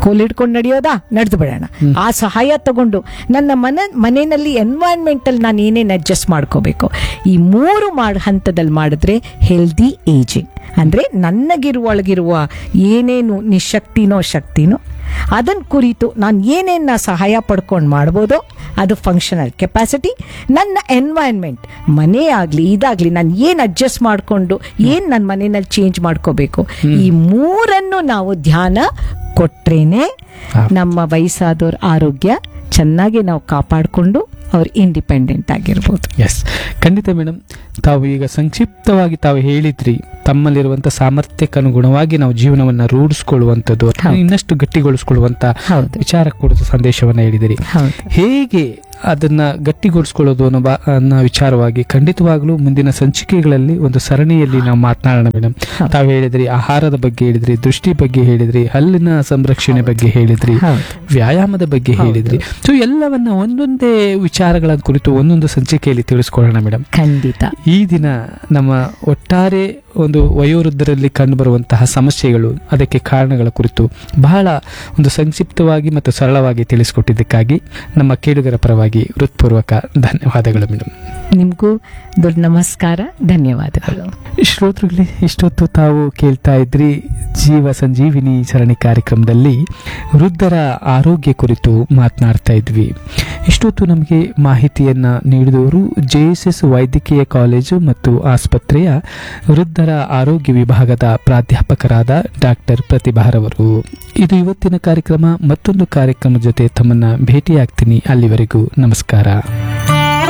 ಕೋಲ್ ಹಿಡ್ಕೊಂಡು ನಡೆಯೋದಾ ನಡೆದು ಬಿಡೋಣ ಆ ಸಹಾಯ ತಗೊಂಡು ನನ್ನ ಮನೆ ಮನೆಯಲ್ಲಿ ಎನ್ವೈರನ್ಮೆಂಟಲ್ ನಾನು ಏನೇನು ಅಡ್ಜಸ್ಟ್ ಮಾಡ್ಕೋಬೇಕು ಈ ಮೂರು ಮಾಡ್ ಹಂತದಲ್ಲಿ ಮಾಡಿದ್ರೆ ಹೆಲ್ದಿ ಏಜಿಂಗ್ ಅಂದ್ರೆ ನನಗಿರುವೊಳಗಿರುವ ಏನೇನು ನಿಶಕ್ತಿನೋ ಶಕ್ತಿನೋ ಅದನ್ನ ಕುರಿತು ನಾನು ಏನೇನ ಸಹಾಯ ಪಡ್ಕೊಂಡು ಮಾಡ್ಬೋದೋ ಅದು ಫಂಕ್ಷನಲ್ ಕೆಪಾಸಿಟಿ ನನ್ನ ಎನ್ವೈರನ್ಮೆಂಟ್ ಮನೆ ಆಗಲಿ ಇದಾಗಲಿ ನಾನು ಏನು ಅಡ್ಜಸ್ಟ್ ಮಾಡಿಕೊಂಡು ಏನು ನನ್ನ ಮನೆಯಲ್ಲಿ ಚೇಂಜ್ ಮಾಡ್ಕೋಬೇಕು ಈ ಮೂರನ್ನು ನಾವು ಧ್ಯಾನ ಕೊಟ್ರೇನೆ ಹಾ. ನಮ್ಮ ವಯಸ್ಸಾದವ್ರ ಆರೋಗ್ಯ ಚೆನ್ನಾಗಿ ನಾವು ಕಾಪಾಡಿಕೊಂಡು ಅವ್ರು ಇಂಡಿಪೆಂಡೆಂಟ್ ಆಗಿರ್ಬೋದು ಎಸ್ ಖಂಡಿತ ಮೇಡಮ್ ತಾವು ಈಗ ಸಂಕ್ಷಿಪ್ತವಾಗಿ ತಾವು ಹೇಳಿದ್ರಿ ತಮ್ಮಲ್ಲಿರುವಂಥ ಸಾಮರ್ಥ್ಯಕ್ಕೆ ಅನುಗುಣವಾಗಿ ನಾವು ಜೀವನವನ್ನು ರೂಢಿಸ್ಕೊಳ್ಳುವಂಥದ್ದು ಅಥವಾ ಹೌದು. ಇನ್ನಷ್ಟು ಗಟ್ಟಿಗೊಳಿಸ್ಕೊಳ್ಳುವಂಥ ಹೌದು ವಿಚಾರ ಕುರಿತು ಸಂದೇಶವನ್ನು ಹೇಳಿದಿರಿ ಹೌದು ಹೇಗೆ ಅದನ್ನ ಗಟ್ಟಿಗೊಳಿಸ್ಕೊಳ್ಳೋದು ಅನ್ನೋ ಬಾ- ಅನ್ನೋ ವಿಚಾರವಾಗಿ ಖಂಡಿತವಾಗ್ಲೂ ಮುಂದಿನ ಸಂಚಿಕೆಗಳಲ್ಲಿ ಒಂದು ಸರಣಿಯಲ್ಲಿ ನಾವು ಮಾತನಾಡೋಣ ಮೇಡಮ್ ಹೌದು. ತಾವು ಹೇಳಿದ್ರಿ ಆಹಾರದ ಬಗ್ಗೆ ಹೇಳಿದ್ರಿ ದೃಷ್ಟಿ ಬಗ್ಗೆ ಹೇಳಿದ್ರಿ ಹಲ್ಲಿನ ಸಂರಕ್ಷಣೆ ಬಗ್ಗೆ ಹೇಳಿದ್ರಿ ಹೌದು ವ್ಯಾಯಾಮದ ಬಗ್ಗೆ ಹೌದು. ಹೇಳಿದ್ರಿ ಸೊ ಎಲ್ಲವನ್ನ ಒಂದೊಂದೇ ವಿಚಾರಗಳ ಕುರಿತು ಒಂದೊಂದು ಸಂಚಿಕೆಯಲ್ಲಿ ತಿಳಿಸ್ಕೊಳ್ಳೋಣ ಮೇಡಮ್ ಖಂಡಿತ ಈ ದಿನ ನಮ್ಮ ಒಟ್ಟಾರೆ ಒಂದು ವಯೋವೃದ್ಧರಲ್ಲಿ ಕಂಡುಬರುವಂತಹ ಸಮಸ್ಯೆಗಳು ಅದಕ್ಕೆ ಕಾರಣಗಳ ಕುರಿತು ಬಹಳ ಒಂದು ಸಂಕ್ಷಿಪ್ತವಾಗಿ ಮತ್ತು ಸರಳವಾಗಿ ತಿಳಿಸಿಕೊಟ್ಟಿದ್ದಕ್ಕಾಗಿ ನಮ್ಮ ಕೇಳುಗರ ಪರವಾಗಿ ಹೃತ್ಪೂರ್ವಕ ಧನ್ಯವಾದಗಳು ಮೇಡಮ್ ನಿಮಗೂ ದೊಡ್ಡ ನಮಸ್ಕಾರ ಧನ್ಯವಾದಗಳು ಶ್ರೋತೃಗಳೇ ಇಷ್ಟೊತ್ತು ತಾವು ಕೇಳ್ತಾ ಇದ್ರಿ ಜೀವ ಸಂಜೀವಿನಿ ಸರಣಿ ಕಾರ್ಯಕ್ರಮದಲ್ಲಿ ವೃದ್ಧರ ಆರೋಗ್ಯ ಕುರಿತು ಮಾತನಾಡ್ತಾ ಇದ್ವಿ ಇಷ್ಟೊತ್ತು ನಮಗೆ ಮಾಹಿತಿಯನ್ನ ನೀಡಿದವರು ಜೆ ಎಸ್ ಎಸ್ ವೈದ್ಯಕೀಯ ಕಾಲೇಜು ಮತ್ತು ಆಸ್ಪತ್ರೆಯ ವೃದ್ಧರ ಆರೋಗ್ಯ ವಿಭಾಗದ ಪ್ರಾಧ್ಯಾಪಕರಾದ ಡಾಕ್ಟರ್ ಪ್ರತಿಭಾರವರು ಇದು ಇವತ್ತಿನ ಕಾರ್ಯಕ್ರಮ ಮತ್ತೊಂದು ಕಾರ್ಯಕ್ರಮದ ಜೊತೆ ತಮ್ಮನ್ನ ಭೇಟಿಯಾಗ್ತೀನಿ ಅಲ್ಲಿವರೆಗೂ ನಮಸ್ಕಾರ